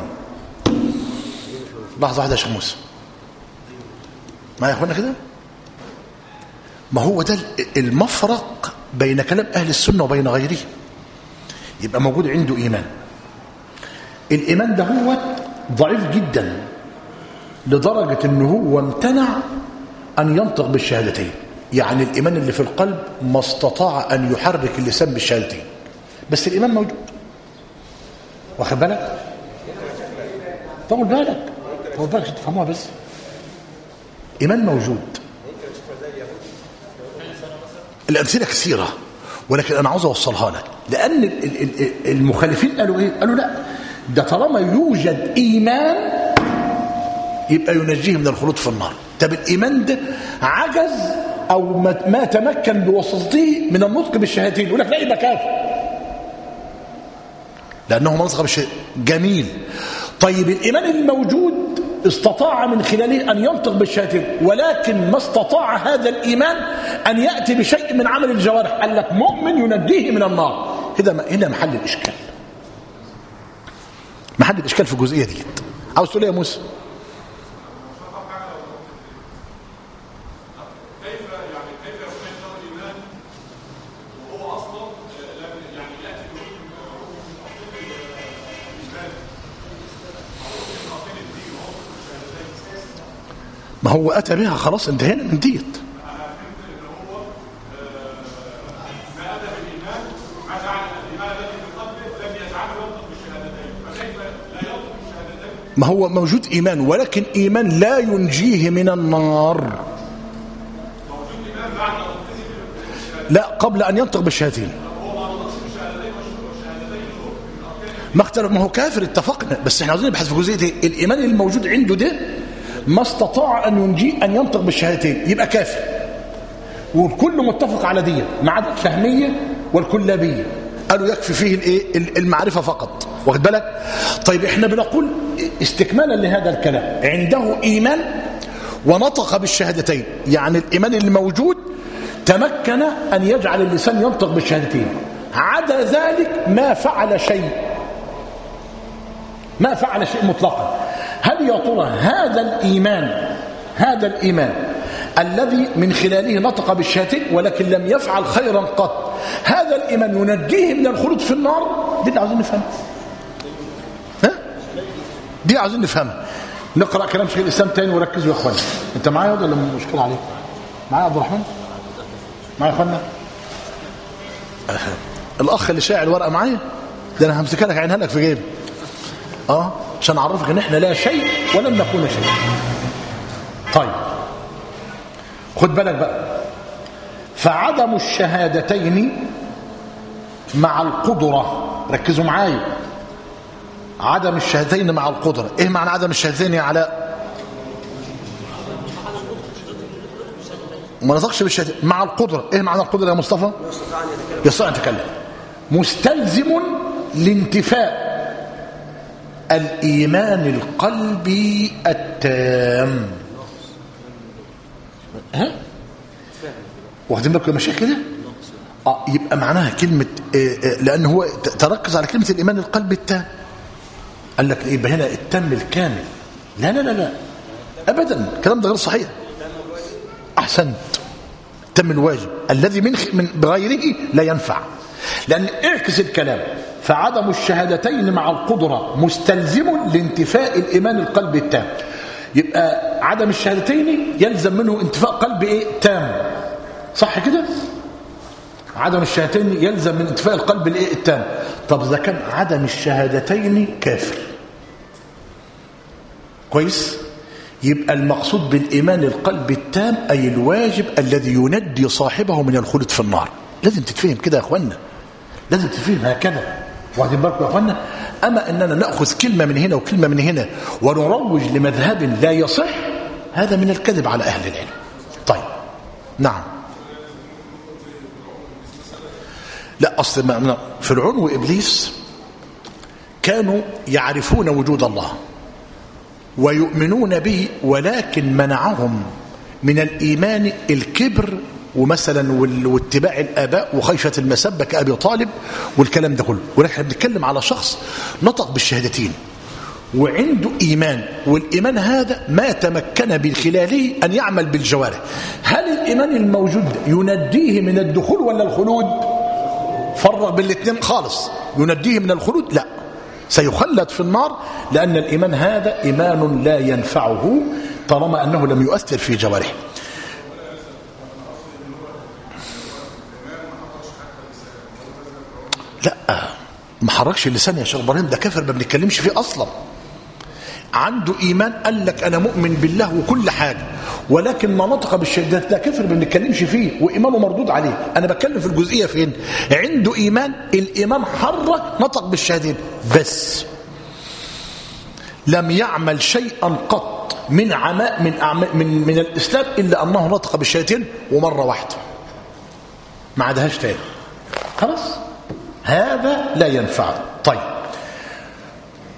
لحظة واحدة يا شيخ موسى ما يا أخوانا كده ما هو ده المفرق بين كلام أهل السنة وبين غيره يبقى موجود عنده إيمان الإيمان ده هو ضعيف جدا لدرجة أنه هو امتنع أن ينطق بالشهادتين يعني الإيمان اللي في القلب ما استطاع أن يحرك اللسان بالشهادتين بس الإيمان موجود واخد بالك طول بالك طول بالك عشان تفهموها بس إيمان موجود الأمثلة كثيرة ولكن أنا عاوز أوصلها لك لأن ال- ال- ال- المخالفين قالوا إيه قالوا لا ده طالما يوجد إيمان يبقى ينجيه من الخلود في النار طب الإيمان ده عجز أو ما ما تمكن بواسطته من النطق بالشهادتين يقول لك لا يبقى كافر لأنه منطق بالشيء جميل طيب الإيمان الموجود استطاع من خلاله أن ينطق بالشهادتين ولكن ما استطاع هذا الإيمان أن يأتي بشيء من عمل الجوارح قال لك مؤمن ينجيه من النار هنا هنا محل الإشكال محل الإشكال في الجزئية دي عاوز تقول إيه يا موسى ما هو أتى بها خلاص انتهينا من ديت ما هو موجود إيمان ولكن إيمان لا ينجيه من النار لا قبل أن ينطق بالشهادتين ما اختلف ما هو كافر اتفقنا بس احنا عاوزين نبحث في جزئيه ايه الايمان الموجود عنده ده ما استطاع ان ينجيه ان ينطق بالشهادتين يبقى كافر والكل متفق على دي ما عدا الفهميه والكلابيه قالوا يكفي فيه الايه المعرفه فقط واخد بالك طيب احنا بنقول استكمالا لهذا الكلام عنده ايمان ونطق بالشهادتين يعني الايمان اللي موجود تمكن ان يجعل اللسان ينطق بالشهادتين عدا ذلك ما فعل شيء ما فعل شيء مطلقا هل يا ترى هذا الإيمان هذا الإيمان الذي من خلاله نطق بالشهادتين ولكن لم يفعل خيرا قط هذا الإيمان ينجيه من الخلود في النار دي اللي عاوزين نفهمها ها دي عاوزين نفهمها نقرأ كلام شيخ الإسلام تاني وركزوا يا أخوانا أنت معايا ولا مشكلة عليك معايا عبد الرحمن معايا يا أخوانا الأخ اللي شاعر الورقة معايا ده أنا همسكها لك عينها لك في جيبي اه عشان اعرفك ان احنا لا شيء ولن نكون شيء طيب خد بالك بقى فعدم الشهادتين مع القدرة ركزوا معايا عدم الشهادتين مع القدرة ايه معنى عدم الشهادتين يا علاء ما نطقش بالشهادتين مع القدرة ايه معنى القدرة يا مصطفى يستطيع ان يتكلم مستلزم لانتفاء الإيمان القلبي التام ها واخدين بالكم يا مشايخ كده اه يبقى معناها كلمة آه آه لأن هو تركز على كلمة الإيمان القلبي التام قال لك يبقى هنا التام الكامل لا لا لا لا أبدا الكلام ده غير صحيح أحسنت تم الواجب الذي من من بغيره لا ينفع لأن اعكس الكلام فعدم الشهادتين مع القدرة مستلزم لانتفاء الإيمان القلبي التام يبقى عدم الشهادتين يلزم منه انتفاء قلب ايه تام صح كده عدم الشهادتين يلزم من انتفاء القلب الايه التام طب اذا كان عدم الشهادتين كافر كويس يبقى المقصود بالايمان القلب التام اي الواجب الذي يندي صاحبه من الخلود في النار لازم تتفهم كده يا اخوانا لازم تتفهم هكذا واخدين بالكم يا اخوانا اما اننا ناخذ كلمه من هنا وكلمه من هنا ونروج لمذهب لا يصح هذا من الكذب على اهل العلم طيب نعم لا اصل فرعون وابليس كانوا يعرفون وجود الله ويؤمنون به ولكن منعهم من الايمان الكبر ومثلا واتباع الاباء وخيشه المسبه كابي طالب والكلام ده كله ولكن بنتكلم على شخص نطق بالشهادتين وعنده ايمان والايمان هذا ما تمكن من خلاله ان يعمل بالجوارح هل الايمان الموجود ينديه من الدخول ولا الخلود فرق بالاثنين خالص ينديه من الخلود لا سيخلد في النار لان الايمان هذا ايمان لا ينفعه طالما انه لم يؤثر في جوارحه لا ما حركش اللسان يا شيخ ابراهيم ده كافر ما بنتكلمش فيه اصلا عنده ايمان قال لك انا مؤمن بالله وكل حاجه ولكن ما نطق بالشهادات ده كفر ما بنتكلمش فيه وايمانه مردود عليه انا بتكلم في الجزئيه فين عنده ايمان الايمان حرك نطق بالشهادات بس لم يعمل شيئا قط من عماء من أعماء من من الاسلام الا انه نطق بالشهادتين ومره واحده ما عادهاش تاني خلاص هذا لا ينفع طيب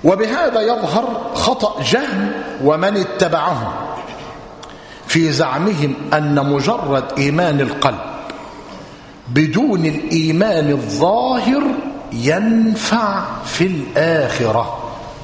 وبهذا يظهر خطأ جهم ومن اتبعهم في زعمهم أن مجرد إيمان القلب بدون الإيمان الظاهر ينفع في الآخرة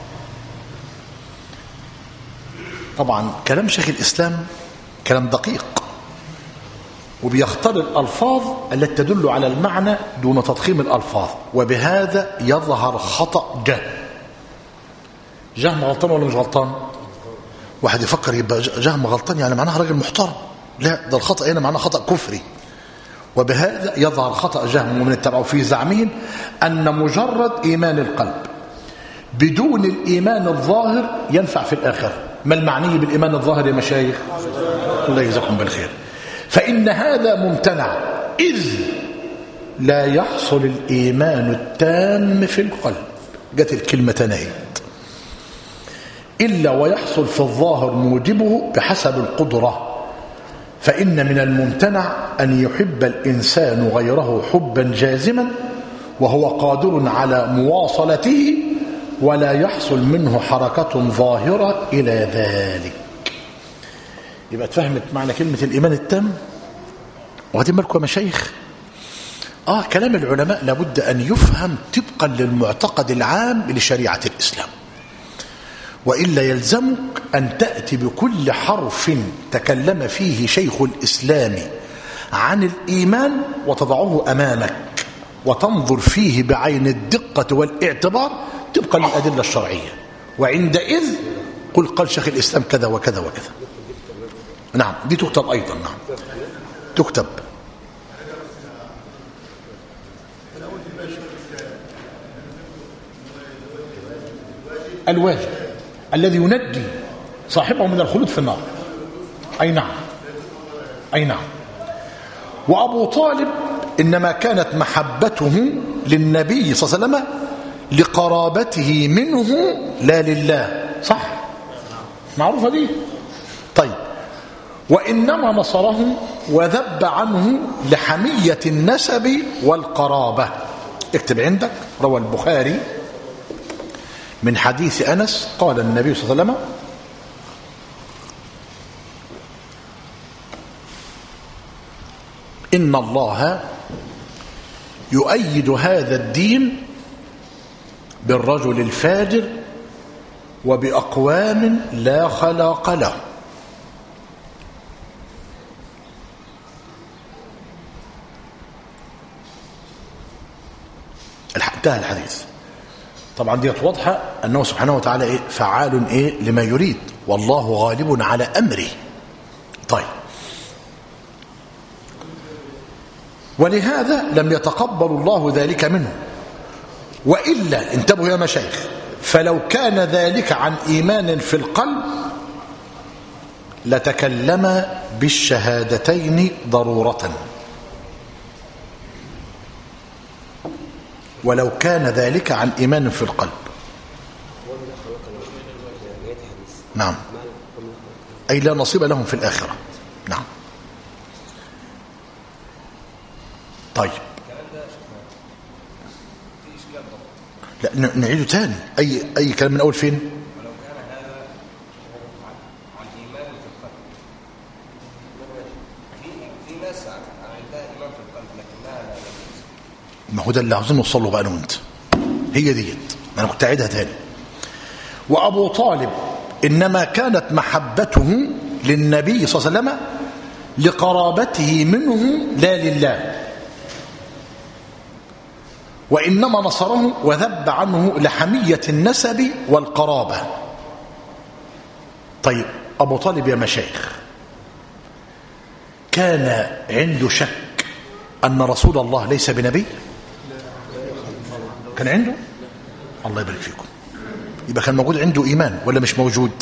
طبعا كلام شيخ الإسلام كلام دقيق وبيختار الألفاظ التي تدل على المعنى دون تضخيم الألفاظ وبهذا يظهر خطأ جهم جهم غلطان ولا مش غلطان واحد يفكر يبقى جهم غلطان يعني معناها راجل محترم لا ده الخطأ هنا معناه خطأ كفري وبهذا يظهر خطأ جهم ومن اتبعوا في زعمهم أن مجرد إيمان القلب بدون الإيمان الظاهر ينفع في الآخرة ما المعني بالإيمان الظاهر يا مشايخ الله يجزاكم بالخير فإن هذا ممتنع إذ لا يحصل الإيمان التام في القلب جت الكلمة تنهيت إلا ويحصل في الظاهر موجبه بحسب القدرة فإن من الممتنع أن يحب الإنسان غيره حبا جازما وهو قادر على مواصلته ولا يحصل منه حركة ظاهرة إلى ذلك يبقى تفهمت معنى كلمة الإيمان التام وهذه بالكم يا مشايخ آه كلام العلماء لابد أن يفهم طبقا للمعتقد العام لشريعة الإسلام وإلا يلزمك أن تأتي بكل حرف تكلم فيه شيخ الإسلام عن الإيمان وتضعه أمامك وتنظر فيه بعين الدقة والاعتبار طبقا للأدلة الشرعية وعندئذ قل قال شيخ الإسلام كذا وكذا وكذا نعم دي تكتب أيضا نعم تكتب الواجب الذي ينجي صاحبه من الخلود في النار أي نعم أي نعم وأبو طالب إنما كانت محبته للنبي صلى الله عليه وسلم لقرابته منه لا لله صح معروفة دي طيب وإنما نصره وذب عنه لحمية النسب والقرابة اكتب عندك روى البخاري من حديث أنس قال النبي صلى الله عليه وسلم إن الله يؤيد هذا الدين بالرجل الفاجر وبأقوام لا خلاق له انتهى الحديث طبعا دي واضحة أنه سبحانه وتعالى إيه فعال إيه لما يريد والله غالب على أمره طيب ولهذا لم يتقبل الله ذلك منه وإلا انتبهوا يا مشايخ فلو كان ذلك عن إيمان في القلب لتكلم بالشهادتين ضرورة ولو كان ذلك عن إيمان في القلب نعم أي لا نصيب لهم في الآخرة نعم طيب لا نعيده تاني أي, أي كلام من أول فين ما هو ده اللي عاوزين نوصل له بقى انا وانت هي ديت انا كنت اعيدها تاني وابو طالب انما كانت محبته للنبي صلى الله عليه وسلم لقرابته منه لا لله وانما نصره وذب عنه لحميه النسب والقرابه طيب ابو طالب يا مشايخ كان عنده شك ان رسول الله ليس بنبي كان عنده الله يبارك فيكم يبقى كان موجود عنده إيمان ولا مش موجود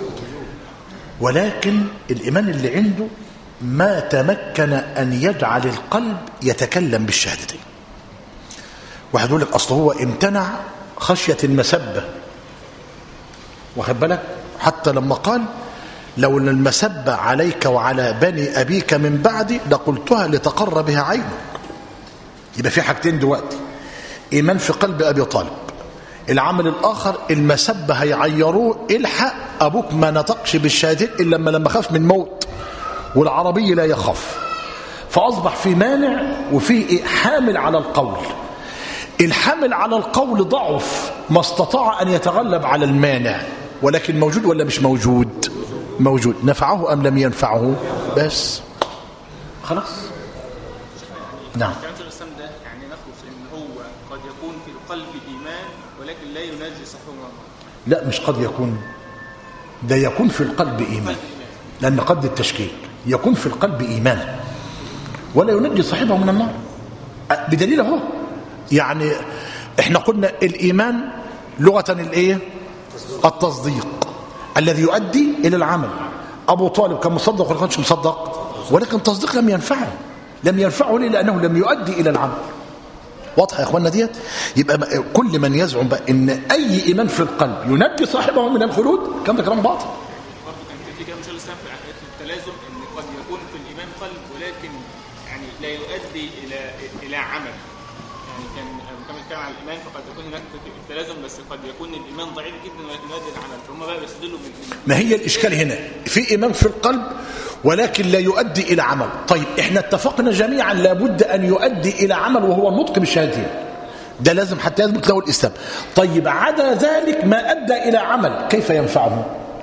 ولكن الإيمان اللي عنده ما تمكن أن يجعل القلب يتكلم بالشهادتين واحد يقول لك أصل هو امتنع خشية المسبة واخد بالك حتى لما قال لو ان المسبة عليك وعلى بني أبيك من بعدي لقلتها لتقر بها عينك يبقى في حاجتين دلوقتي إيمان في قلب أبي طالب العمل الآخر المسبة هيعيروه الحق أبوك ما نطقش بالشهادتين إلا لما لما خاف من موت والعربي لا يخاف فأصبح في مانع وفي إيه؟ حامل على القول الحامل على القول ضعف ما استطاع أن يتغلب على المانع ولكن موجود ولا مش موجود موجود نفعه أم لم ينفعه بس خلاص نعم كلام شيخ الاسلام ده يعني نخلص ان هو قد يكون في القلب ايمان ولكن لا ينجي صاحبه من الله لا مش قد يكون ده يكون في القلب إيمان لأن قد التشكيك يكون في القلب إيمان ولا ينجي صاحبه من النار أه، بدليل اهو يعني احنا قلنا الإيمان لغة الايه التصديق الذي يؤدي إلى العمل أبو طالب كان مصدق ولا كانش مصدق ولكن تصديق لم ينفعه لم ينفعه ليه لأنه لم يؤدي إلى العمل واضحه يا اخوانا ديت يبقى بقى كل من يزعم بقى ان اي ايمان في القلب ينجي صاحبه من الخلود كم ده كلام باطل برضه كان في كلام شيخ الاسلام في حكايه التلازم ان قد يكون في الايمان قلب ولكن يعني لا يؤدي الى الى عمل يعني كان كان بيتكلم عن الايمان فقد يكون هناك التلازم بس قد يكون الايمان ضعيف جدا ولكن يؤدي الى عمل فهم بقى بيستدلوا من ما هي الاشكال هنا في ايمان في القلب ولكن لا يؤدي الى عمل طيب احنا اتفقنا جميعا لابد ان يؤدي الى عمل وهو النطق بالشهادتين ده لازم حتى يثبت له الاسلام طيب عدا ذلك ما ادى الى عمل كيف ينفعه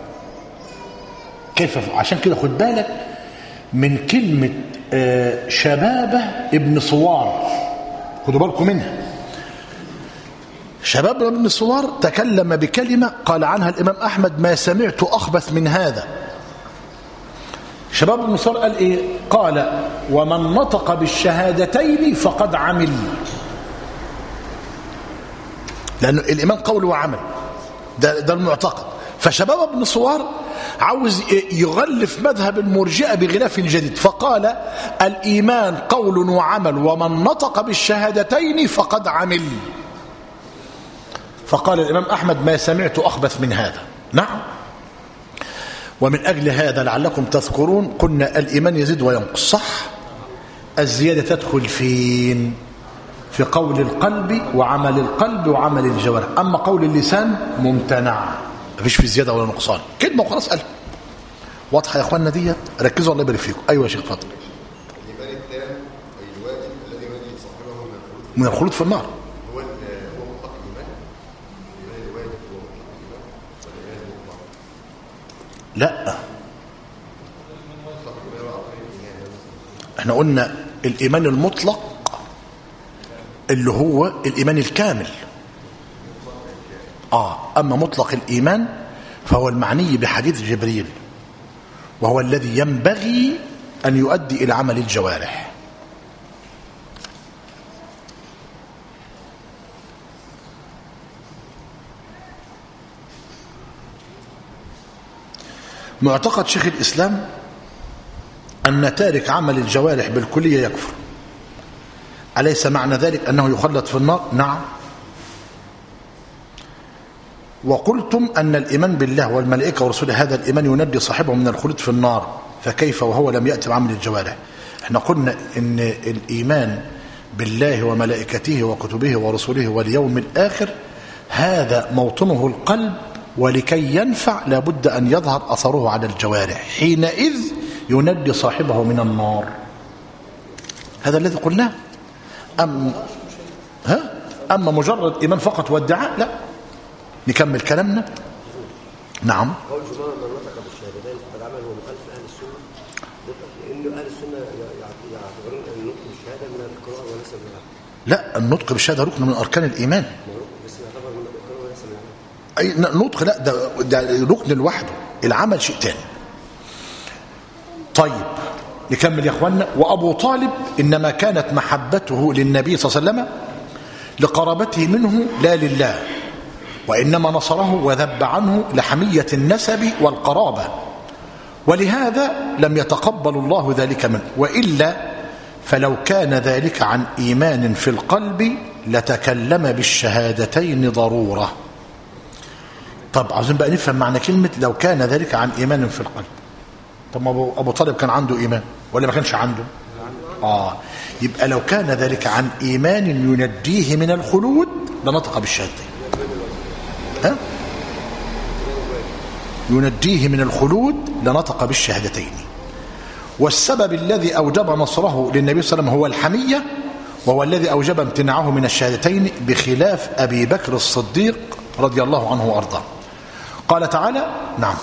كيف ينفعه؟ عشان كده خد بالك من كلمه آه، شبابه ابن صوار خدوا بالكم منها شباب بن صوار تكلم بكلمة قال عنها الإمام أحمد ما سمعت أخبث من هذا شباب بن صوار قال إيه قال ومن نطق بالشهادتين فقد عمل لأن الإيمان قول وعمل ده, ده المعتقد فشباب بن صوار عاوز يغلف مذهب المرجئة بغلاف جديد فقال الإيمان قول وعمل ومن نطق بالشهادتين فقد عمل فقال الإمام أحمد ما سمعت أخبث من هذا نعم ومن أجل هذا لعلكم تذكرون قلنا الإيمان يزيد وينقص صح الزيادة تدخل فين في قول القلب وعمل القلب وعمل الجوارح أما قول اللسان ممتنع مفيش في زيادة ولا نقصان كلمة وخلاص قال واضحة يا أخواننا دي ركزوا الله يبارك فيكم أيوة يا شيخ فاطمة الإيمان التام أي الواجب الذي ينجي صاحبه من الخلود من الخلود في النار هو ال- هو مطلق الإيمان الإيمان الواجب هو مطلق الإيمان والإيمان المطلق لا مطلق الإيمان وأركان الإيمان احنا قلنا الإيمان المطلق اللي هو الإيمان الكامل آه أما مطلق الإيمان فهو المعني بحديث جبريل وهو الذي ينبغي أن يؤدي إلى عمل الجوارح معتقد شيخ الإسلام أن تارك عمل الجوارح بالكلية يكفر أليس معنى ذلك أنه يخلد في النار نعم وقلتم أن الإيمان بالله والملائكة ورسوله هذا الإيمان ينجي صاحبه من الخلود في النار فكيف وهو لم يأتي بعمل الجوارح احنا قلنا أن الإيمان بالله وملائكته وكتبه ورسله واليوم الآخر هذا موطنه القلب ولكي ينفع لابد أن يظهر أثره على الجوارح حينئذ ينجي صاحبه من النار هذا الذي قلناه أم ها أما مجرد إيمان فقط وادعاء لا نكمل كلامنا نعم قول جماعة من نطق بالشهادتين فقد عمل هو مخالف لأهل السنة لأن أهل السنة يع- يعتبرون أن النطق بالشهادة من الإقرار وليس من العمل لا النطق بالشهادة ركن من أركان الإيمان بس يعتبر من الإقرار وليس من العمل أي نطق لا ده, ده ركن لوحده العمل شيء تاني طيب نكمل يا اخوانا وابو طالب انما كانت محبته للنبي صلى الله عليه وسلم لقرابته منه لا لله وانما نصره وذب عنه لحميه النسب والقرابه ولهذا لم يتقبل الله ذلك منه والا فلو كان ذلك عن ايمان في القلب لتكلم بالشهادتين ضروره طب عاوزين بقى نفهم معنى كلمة لو كان ذلك عن إيمان في القلب طب ما أبو, أبو طالب كان عنده إيمان ولا ما كانش عنده آه يبقى لو كان ذلك عن إيمان ينجيه من الخلود لنطق بالشهادتين ينجيه من الخلود لنطق بالشهادتين والسبب الذي أوجب نصره للنبي صلى الله عليه وسلم هو الحمية وهو الذي أوجب امتناعه من الشهادتين بخلاف أبي بكر الصديق رضي الله عنه وأرضاه قال تعالى نعم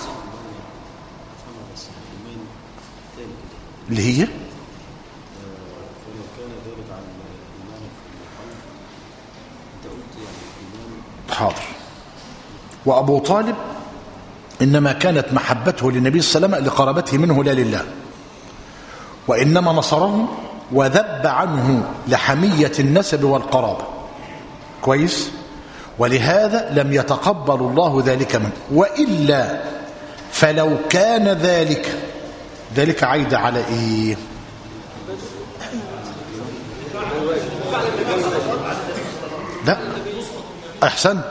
اللي هي فلو كان ذلك عن الإيمان في القلب أنت قلت يعني الإيمان حاضر وأبو طالب إنما كانت محبته للنبي صلى الله عليه وسلم لقرابته منه لا لله وإنما نصره وذب عنه لحمية النسب والقرابة كويس ولهذا لم يتقبل الله ذلك منه وإلا فلو كان ذلك ذلك عيد على إيه لا أحسنت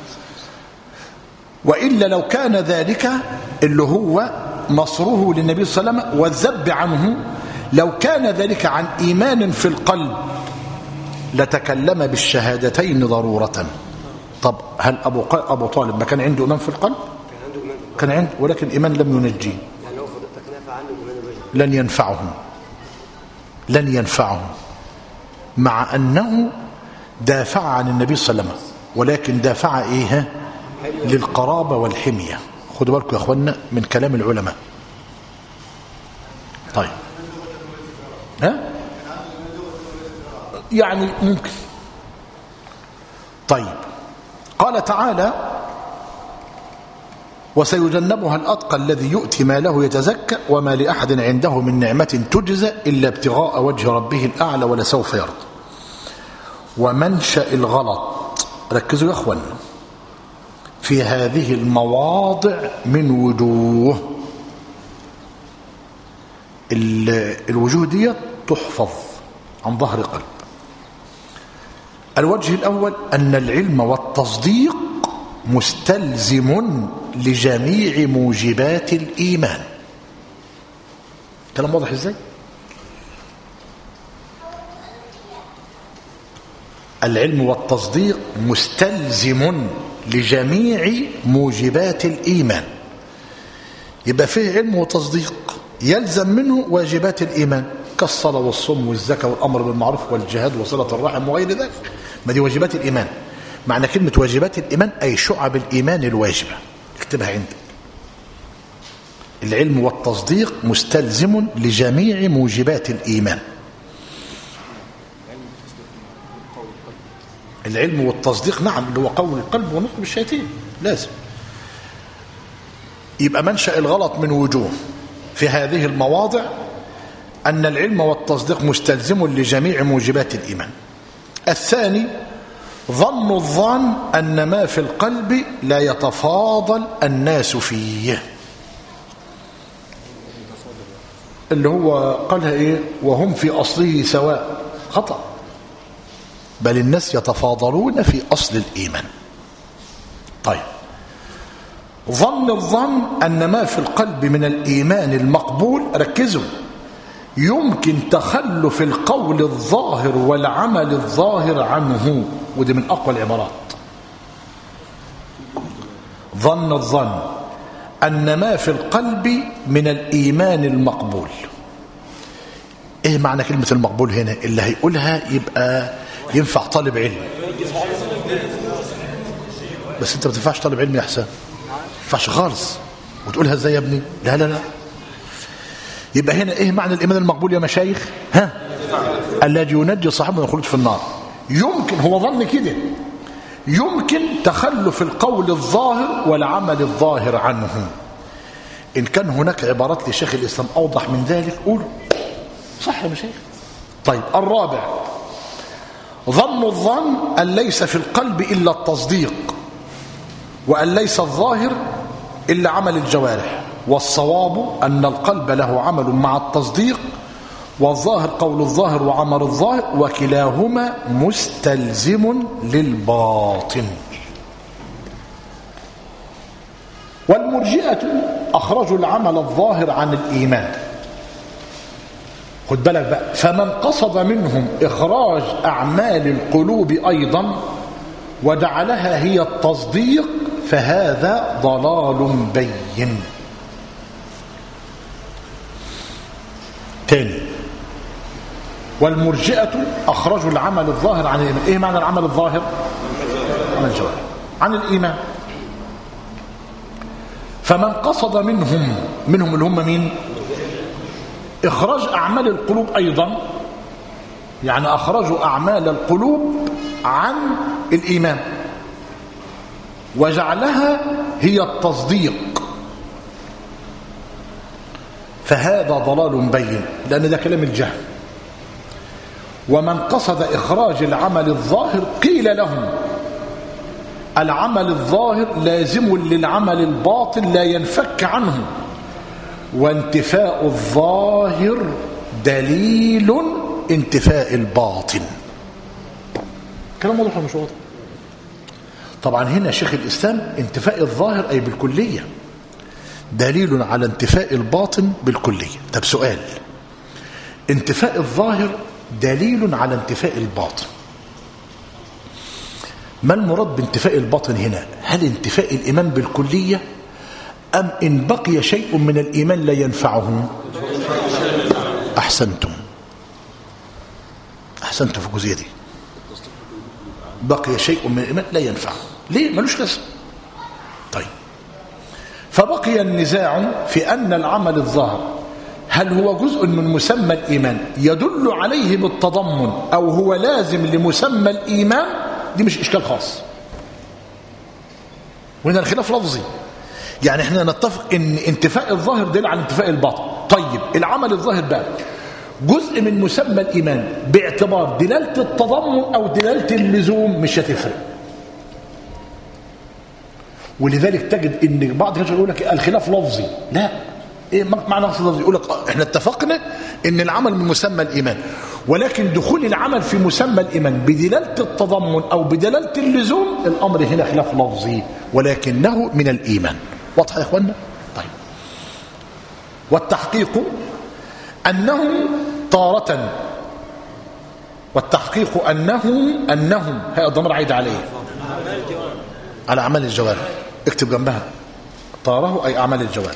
وإلا لو كان ذلك اللي هو نصره للنبي صلى الله عليه وسلم والذب عنه لو كان ذلك عن إيمان في القلب لتكلم بالشهادتين ضرورة طب هل أبو, ق- أبو طالب ما كان عنده إيمان في القلب كان عنده إيمان بالله. كان عنده ولكن الإيمان لم ينجيه يعني لو فضلتك نافع عنه الإيمان الوجه لن ينفعهم لن ينفعهم مع أنه دافع عن النبي صلى الله عليه وسلم ولكن دافع إيه ها؟ للقرابة والحمية خدوا بالكم يا أخوانا من كلام العلماء طيب ها يعني ممكن طيب قال تعالى وسيجنبها الأتقى الذي يؤتي ماله يتزكى وما لأحد عنده من نعمة تجزى إلا ابتغاء وجه ربه الأعلى ولسوف يرضى ومنشأ الغلط ركزوا يا أخوان في هذه المواضع من وجوه ال- الوجوه دي تحفظ عن ظهر قلب الوجه الأول أن العلم والتصديق مستلزم لجميع موجبات الإيمان كلام واضح ازاي العلم والتصديق مستلزم لجميع موجبات الإيمان يبقى فيه علم وتصديق يلزم منه واجبات الإيمان كالصلاة والصوم والزكاة والأمر بالمعروف والجهاد وصلة الرحم وغير ذلك ما دي واجبات الإيمان معنى كلمة واجبات الإيمان أي شعب الإيمان الواجبة اكتبها عندك العلم والتصديق مستلزم لجميع موجبات الإيمان العلم والتصديق نعم اللي هو قول القلب ونطق بالشياطين لازم يبقى منشأ الغلط من وجوه في هذه المواضع أن العلم والتصديق مستلزم لجميع موجبات الإيمان الثاني ظن الظن أن ما في القلب لا يتفاضل الناس فيه اللي هو قالها إيه وهم في أصله سواء خطأ بل الناس يتفاضلون في أصل الإيمان طيب ظن الظن أن ما في القلب من الإيمان المقبول ركزوا يمكن تخلف القول الظاهر والعمل الظاهر عنه ودي من أقوى العبارات ظن الظن أن ما في القلب من الإيمان المقبول إيه معنى كلمة المقبول هنا اللي هيقولها يبقى ينفع طالب علم بس انت ما تنفعش طالب علم يا حسام ما ينفعش خالص وتقولها ازاي يا ابني لا لا لا يبقى هنا ايه معنى الايمان المقبول يا مشايخ ها الذي ينجي صاحبه من الخلود في النار يمكن هو ظن كده يمكن تخلف القول الظاهر والعمل الظاهر عنه ان كان هناك عبارات لشيخ الاسلام اوضح من ذلك قولوا صح يا مشايخ طيب الرابع ظن الظن أن ليس في القلب إلا التصديق وأن ليس الظاهر إلا عمل الجوارح والصواب أن القلب له عمل مع التصديق والظاهر قول الظاهر وعمل الظاهر وكلاهما مستلزم للباطن والمرجئة أخرجوا العمل الظاهر عن الإيمان خد بالك بقى فمن قصد منهم إخراج أعمال القلوب أيضا وجعلها هي التصديق فهذا ضلال بين تاني والمرجئة أخرجوا العمل الظاهر عن الإيمان إيه معنى العمل الظاهر؟ عن الجوارح عن الإيمان فمن قصد منهم منهم اللي هم مين إخراج أعمال القلوب أيضا يعني أخرجوا أعمال القلوب عن الإيمان وجعلها هي التصديق فهذا ضلال بين لأن ده كلام الجهل ومن قصد إخراج العمل الظاهر قيل لهم العمل الظاهر لازم للعمل الباطن لا ينفك عنه وانتفاء الظاهر دليل انتفاء الباطن كلام واضح ولا مش واضح طبعا هنا شيخ الإسلام انتفاء الظاهر أي بالكلية دليل على انتفاء الباطن بالكلية طب سؤال انتفاء الظاهر دليل على انتفاء الباطن ما المراد بانتفاء الباطن هنا هل انتفاء الإيمان بالكلية أم إن بقي شيء من الإيمان لا ينفعه أحسنتم أحسنتم في الجزئية دي بقي شيء من الإيمان لا ينفعه ليه ملوش لازم طيب فبقي النزاع في أن العمل الظاهر هل هو جزء من مسمى الإيمان يدل عليه بالتضمن أو هو لازم لمسمى الإيمان دي مش إشكال خاص وهنا الخلاف لفظي يعني احنا نتفق ان انتفاء الظاهر دليل على انتفاء الباطن طيب العمل الظاهر بقى جزء من مسمى الإيمان باعتبار دلالة التضمن أو دلالة اللزوم مش هتفرق ولذلك تجد ان بعض الناس يقول لك الخلاف لفظي لا ايه معنى لفظي يقول لك احنا اتفقنا ان العمل من مسمى الايمان ولكن دخول العمل في مسمى الايمان بدلاله التضمن او بدلاله اللزوم الامر هنا خلاف لفظي ولكنه من الايمان واضح يا اخوانا طيب والتحقيق انه تاره والتحقيق انه انهم هي الضمير عايد عليه على اعمال الجوارح اكتب جنبها طاره اي اعمال الجوارح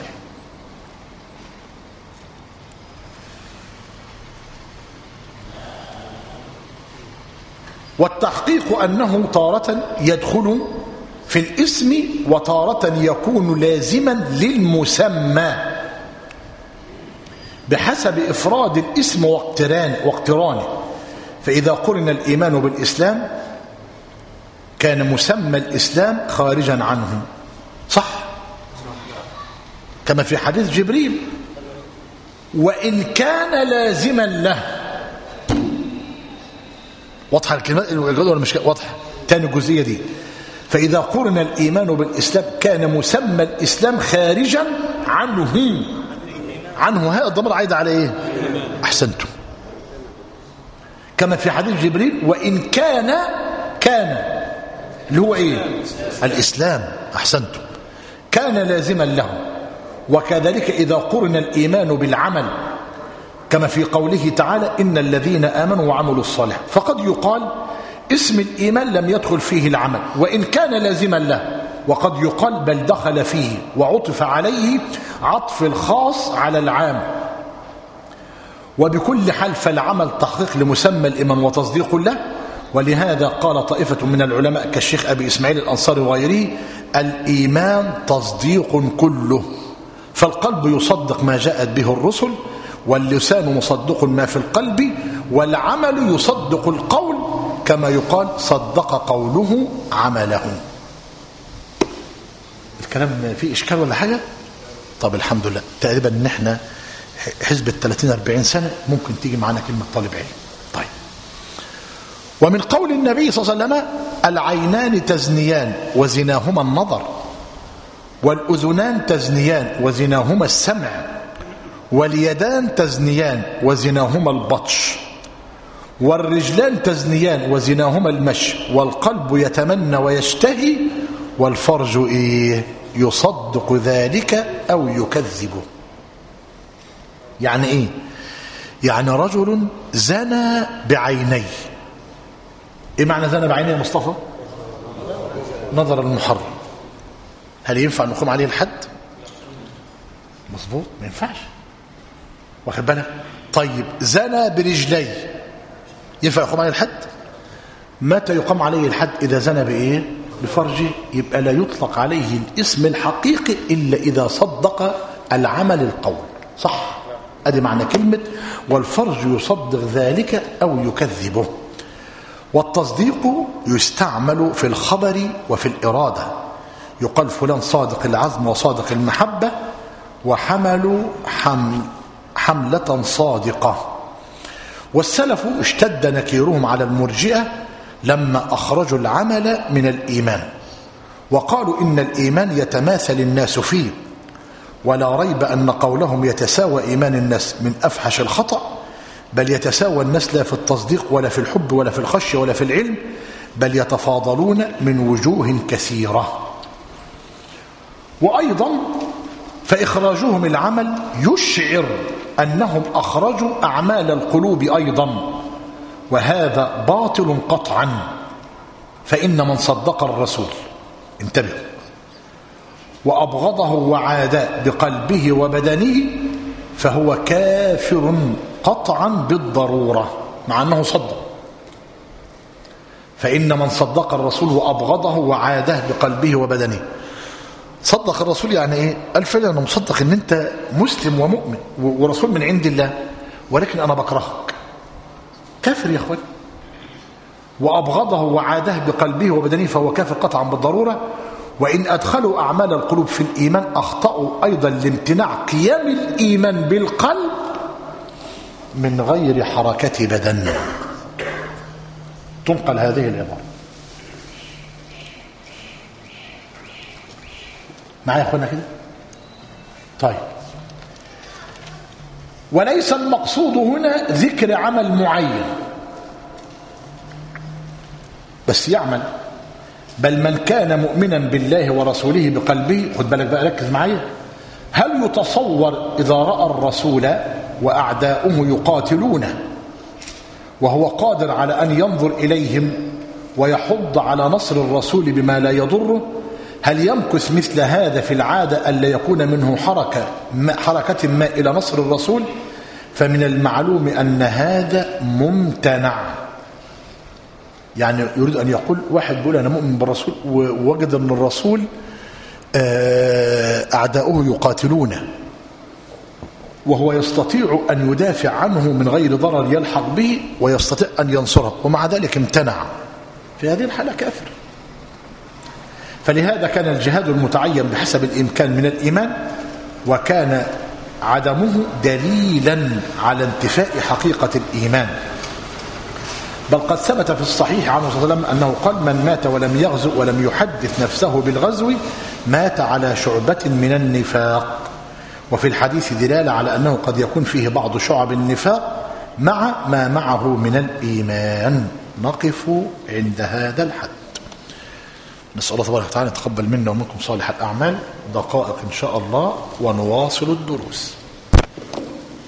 والتحقيق انه تاره يدخل في الاسم وتاره يكون لازما للمسمى بحسب افراد الاسم واقتران واقترانه فاذا قرن الايمان بالاسلام كان مسمى الإسلام خارجا عنه صح كما في حديث جبريل وإن كان لازما له واضحة الكلمات ولا مش واضحة تاني الجزئية دي فإذا قرن الإيمان بالإسلام كان مسمى الإسلام خارجا عنه عنه هذا الضمير عايد على إيه أحسنتم كما في حديث جبريل وإن كان كان اللي هو ايه الاسلام احسنتم كان لازما له وكذلك اذا قرن الايمان بالعمل كما في قوله تعالى ان الذين امنوا وعملوا الصالح فقد يقال اسم الايمان لم يدخل فيه العمل وان كان لازما له وقد يقال بل دخل فيه وعطف عليه عطف الخاص على العام وبكل حال فالعمل تحقيق لمسمى الايمان وتصديق له ولهذا قال طائفة من العلماء كالشيخ أبي إسماعيل الأنصاري وغيره الإيمان تصديق كله فالقلب يصدق ما جاءت به الرسل واللسان مصدق ما في القلب والعمل يصدق القول كما يقال صدق قوله عمله الكلام فيه إشكال ولا حاجة طب الحمد لله تقريبا ان احنا حزب ال 30 40 سنة ممكن تيجي معانا كلمة طالب علم طيب ومن قول النبي صلى الله عليه وسلم العينان تزنيان وزناهما النظر والأذنان تزنيان وزناهما السمع واليدان تزنيان وزناهما البطش والرجلان تزنيان وزناهما المشي والقلب يتمنى ويشتهي والفرج إيه يصدق ذلك أو يكذبه يعني إيه يعني رجل زنى بعينيه ايه معنى زنا بعينيه يا مصطفى نظر المحرم هل ينفع نقوم عليه الحد مظبوط ما ينفعش واخد بالك طيب زنى برجليه ينفع يقوم عليه الحد متى يقام عليه الحد إذا زنى بإيه بفرجه يبقى لا يطلق عليه الاسم الحقيقي إلا إذا صدق العمل القول صح أدي معنى كلمة والفرج يصدق ذلك أو يكذبه والتصديق يستعمل في الخبر وفي الإرادة يقال فلان صادق العزم وصادق المحبة وحملوا حمل حملة صادقة والسلف اشتد نكيرهم على المرجئة لما أخرجوا العمل من الإيمان وقالوا إن الإيمان يتماثل الناس فيه ولا ريب أن قولهم يتساوى إيمان الناس من أفحش الخطأ بل يتساوى الناس لا في التصديق ولا في الحب ولا في الخشية ولا في العلم بل يتفاضلون من وجوه كثيرة وأيضا فإخراجهم العمل يشعر أنهم أخرجوا أعمال القلوب أيضا وهذا باطل قطعا فإن من صدق الرسول انتبه وأبغضه وعاد بقلبه وبدنه فهو كافر قطعا بالضرورة مع أنه صدق فإن من صدق الرسول وأبغضه وعاده بقلبه وبدنه صدق الرسول يعني ايه قال فعلا انا مصدق ان انت مسلم ومؤمن ورسول من عند الله ولكن انا بكرهك كافر يا اخوان وابغضه وعاده بقلبه وبدنه فهو كافر قطعا بالضروره وان ادخلوا اعمال القلوب في الايمان اخطاوا ايضا لامتناع قيام الايمان بالقلب من غير حركه بدن تنقل هذه العباره معايا يا اخوانا كده طيب وليس المقصود هنا ذكر عمل معين بس يعمل بل من كان مؤمنا بالله ورسوله بقلبه خد بالك بقى ركز معايا هل يتصور إذا رأى الرسول وأعداؤه يقاتلونه وهو قادر على أن ينظر إليهم ويحض على نصر الرسول بما لا يضره هل يمكث مثل هذا في العادة ألا يكون منه حركة حركة ما إلى نصر الرسول فمن المعلوم أن هذا ممتنع يعني يريد أن يقول واحد بيقول أنا مؤمن بالرسول ووجد أن الرسول أعداؤه يقاتلونه وهو يستطيع أن يدافع عنه من غير ضرر يلحق به ويستطيع أن ينصره ومع ذلك امتنع في هذه الحالة كافر فلهذا كان الجهاد المتعين بحسب الإمكان من الإيمان وكان عدمه دليلا على انتفاء حقيقة الإيمان بل قد ثبت في الصحيح عنه صلى الله عليه وسلم أنه قال من مات ولم يغزو ولم يحدث نفسه بالغزو مات على شعبة من النفاق وفي الحديث دلالة على أنه قد يكون فيه بعض شعب النفاق مع ما معه من الإيمان نقف عند هذا الحد نسأل الله تبارك وتعالى يتقبل منا ومنكم صالح الأعمال دقائق إن شاء الله ونواصل الدروس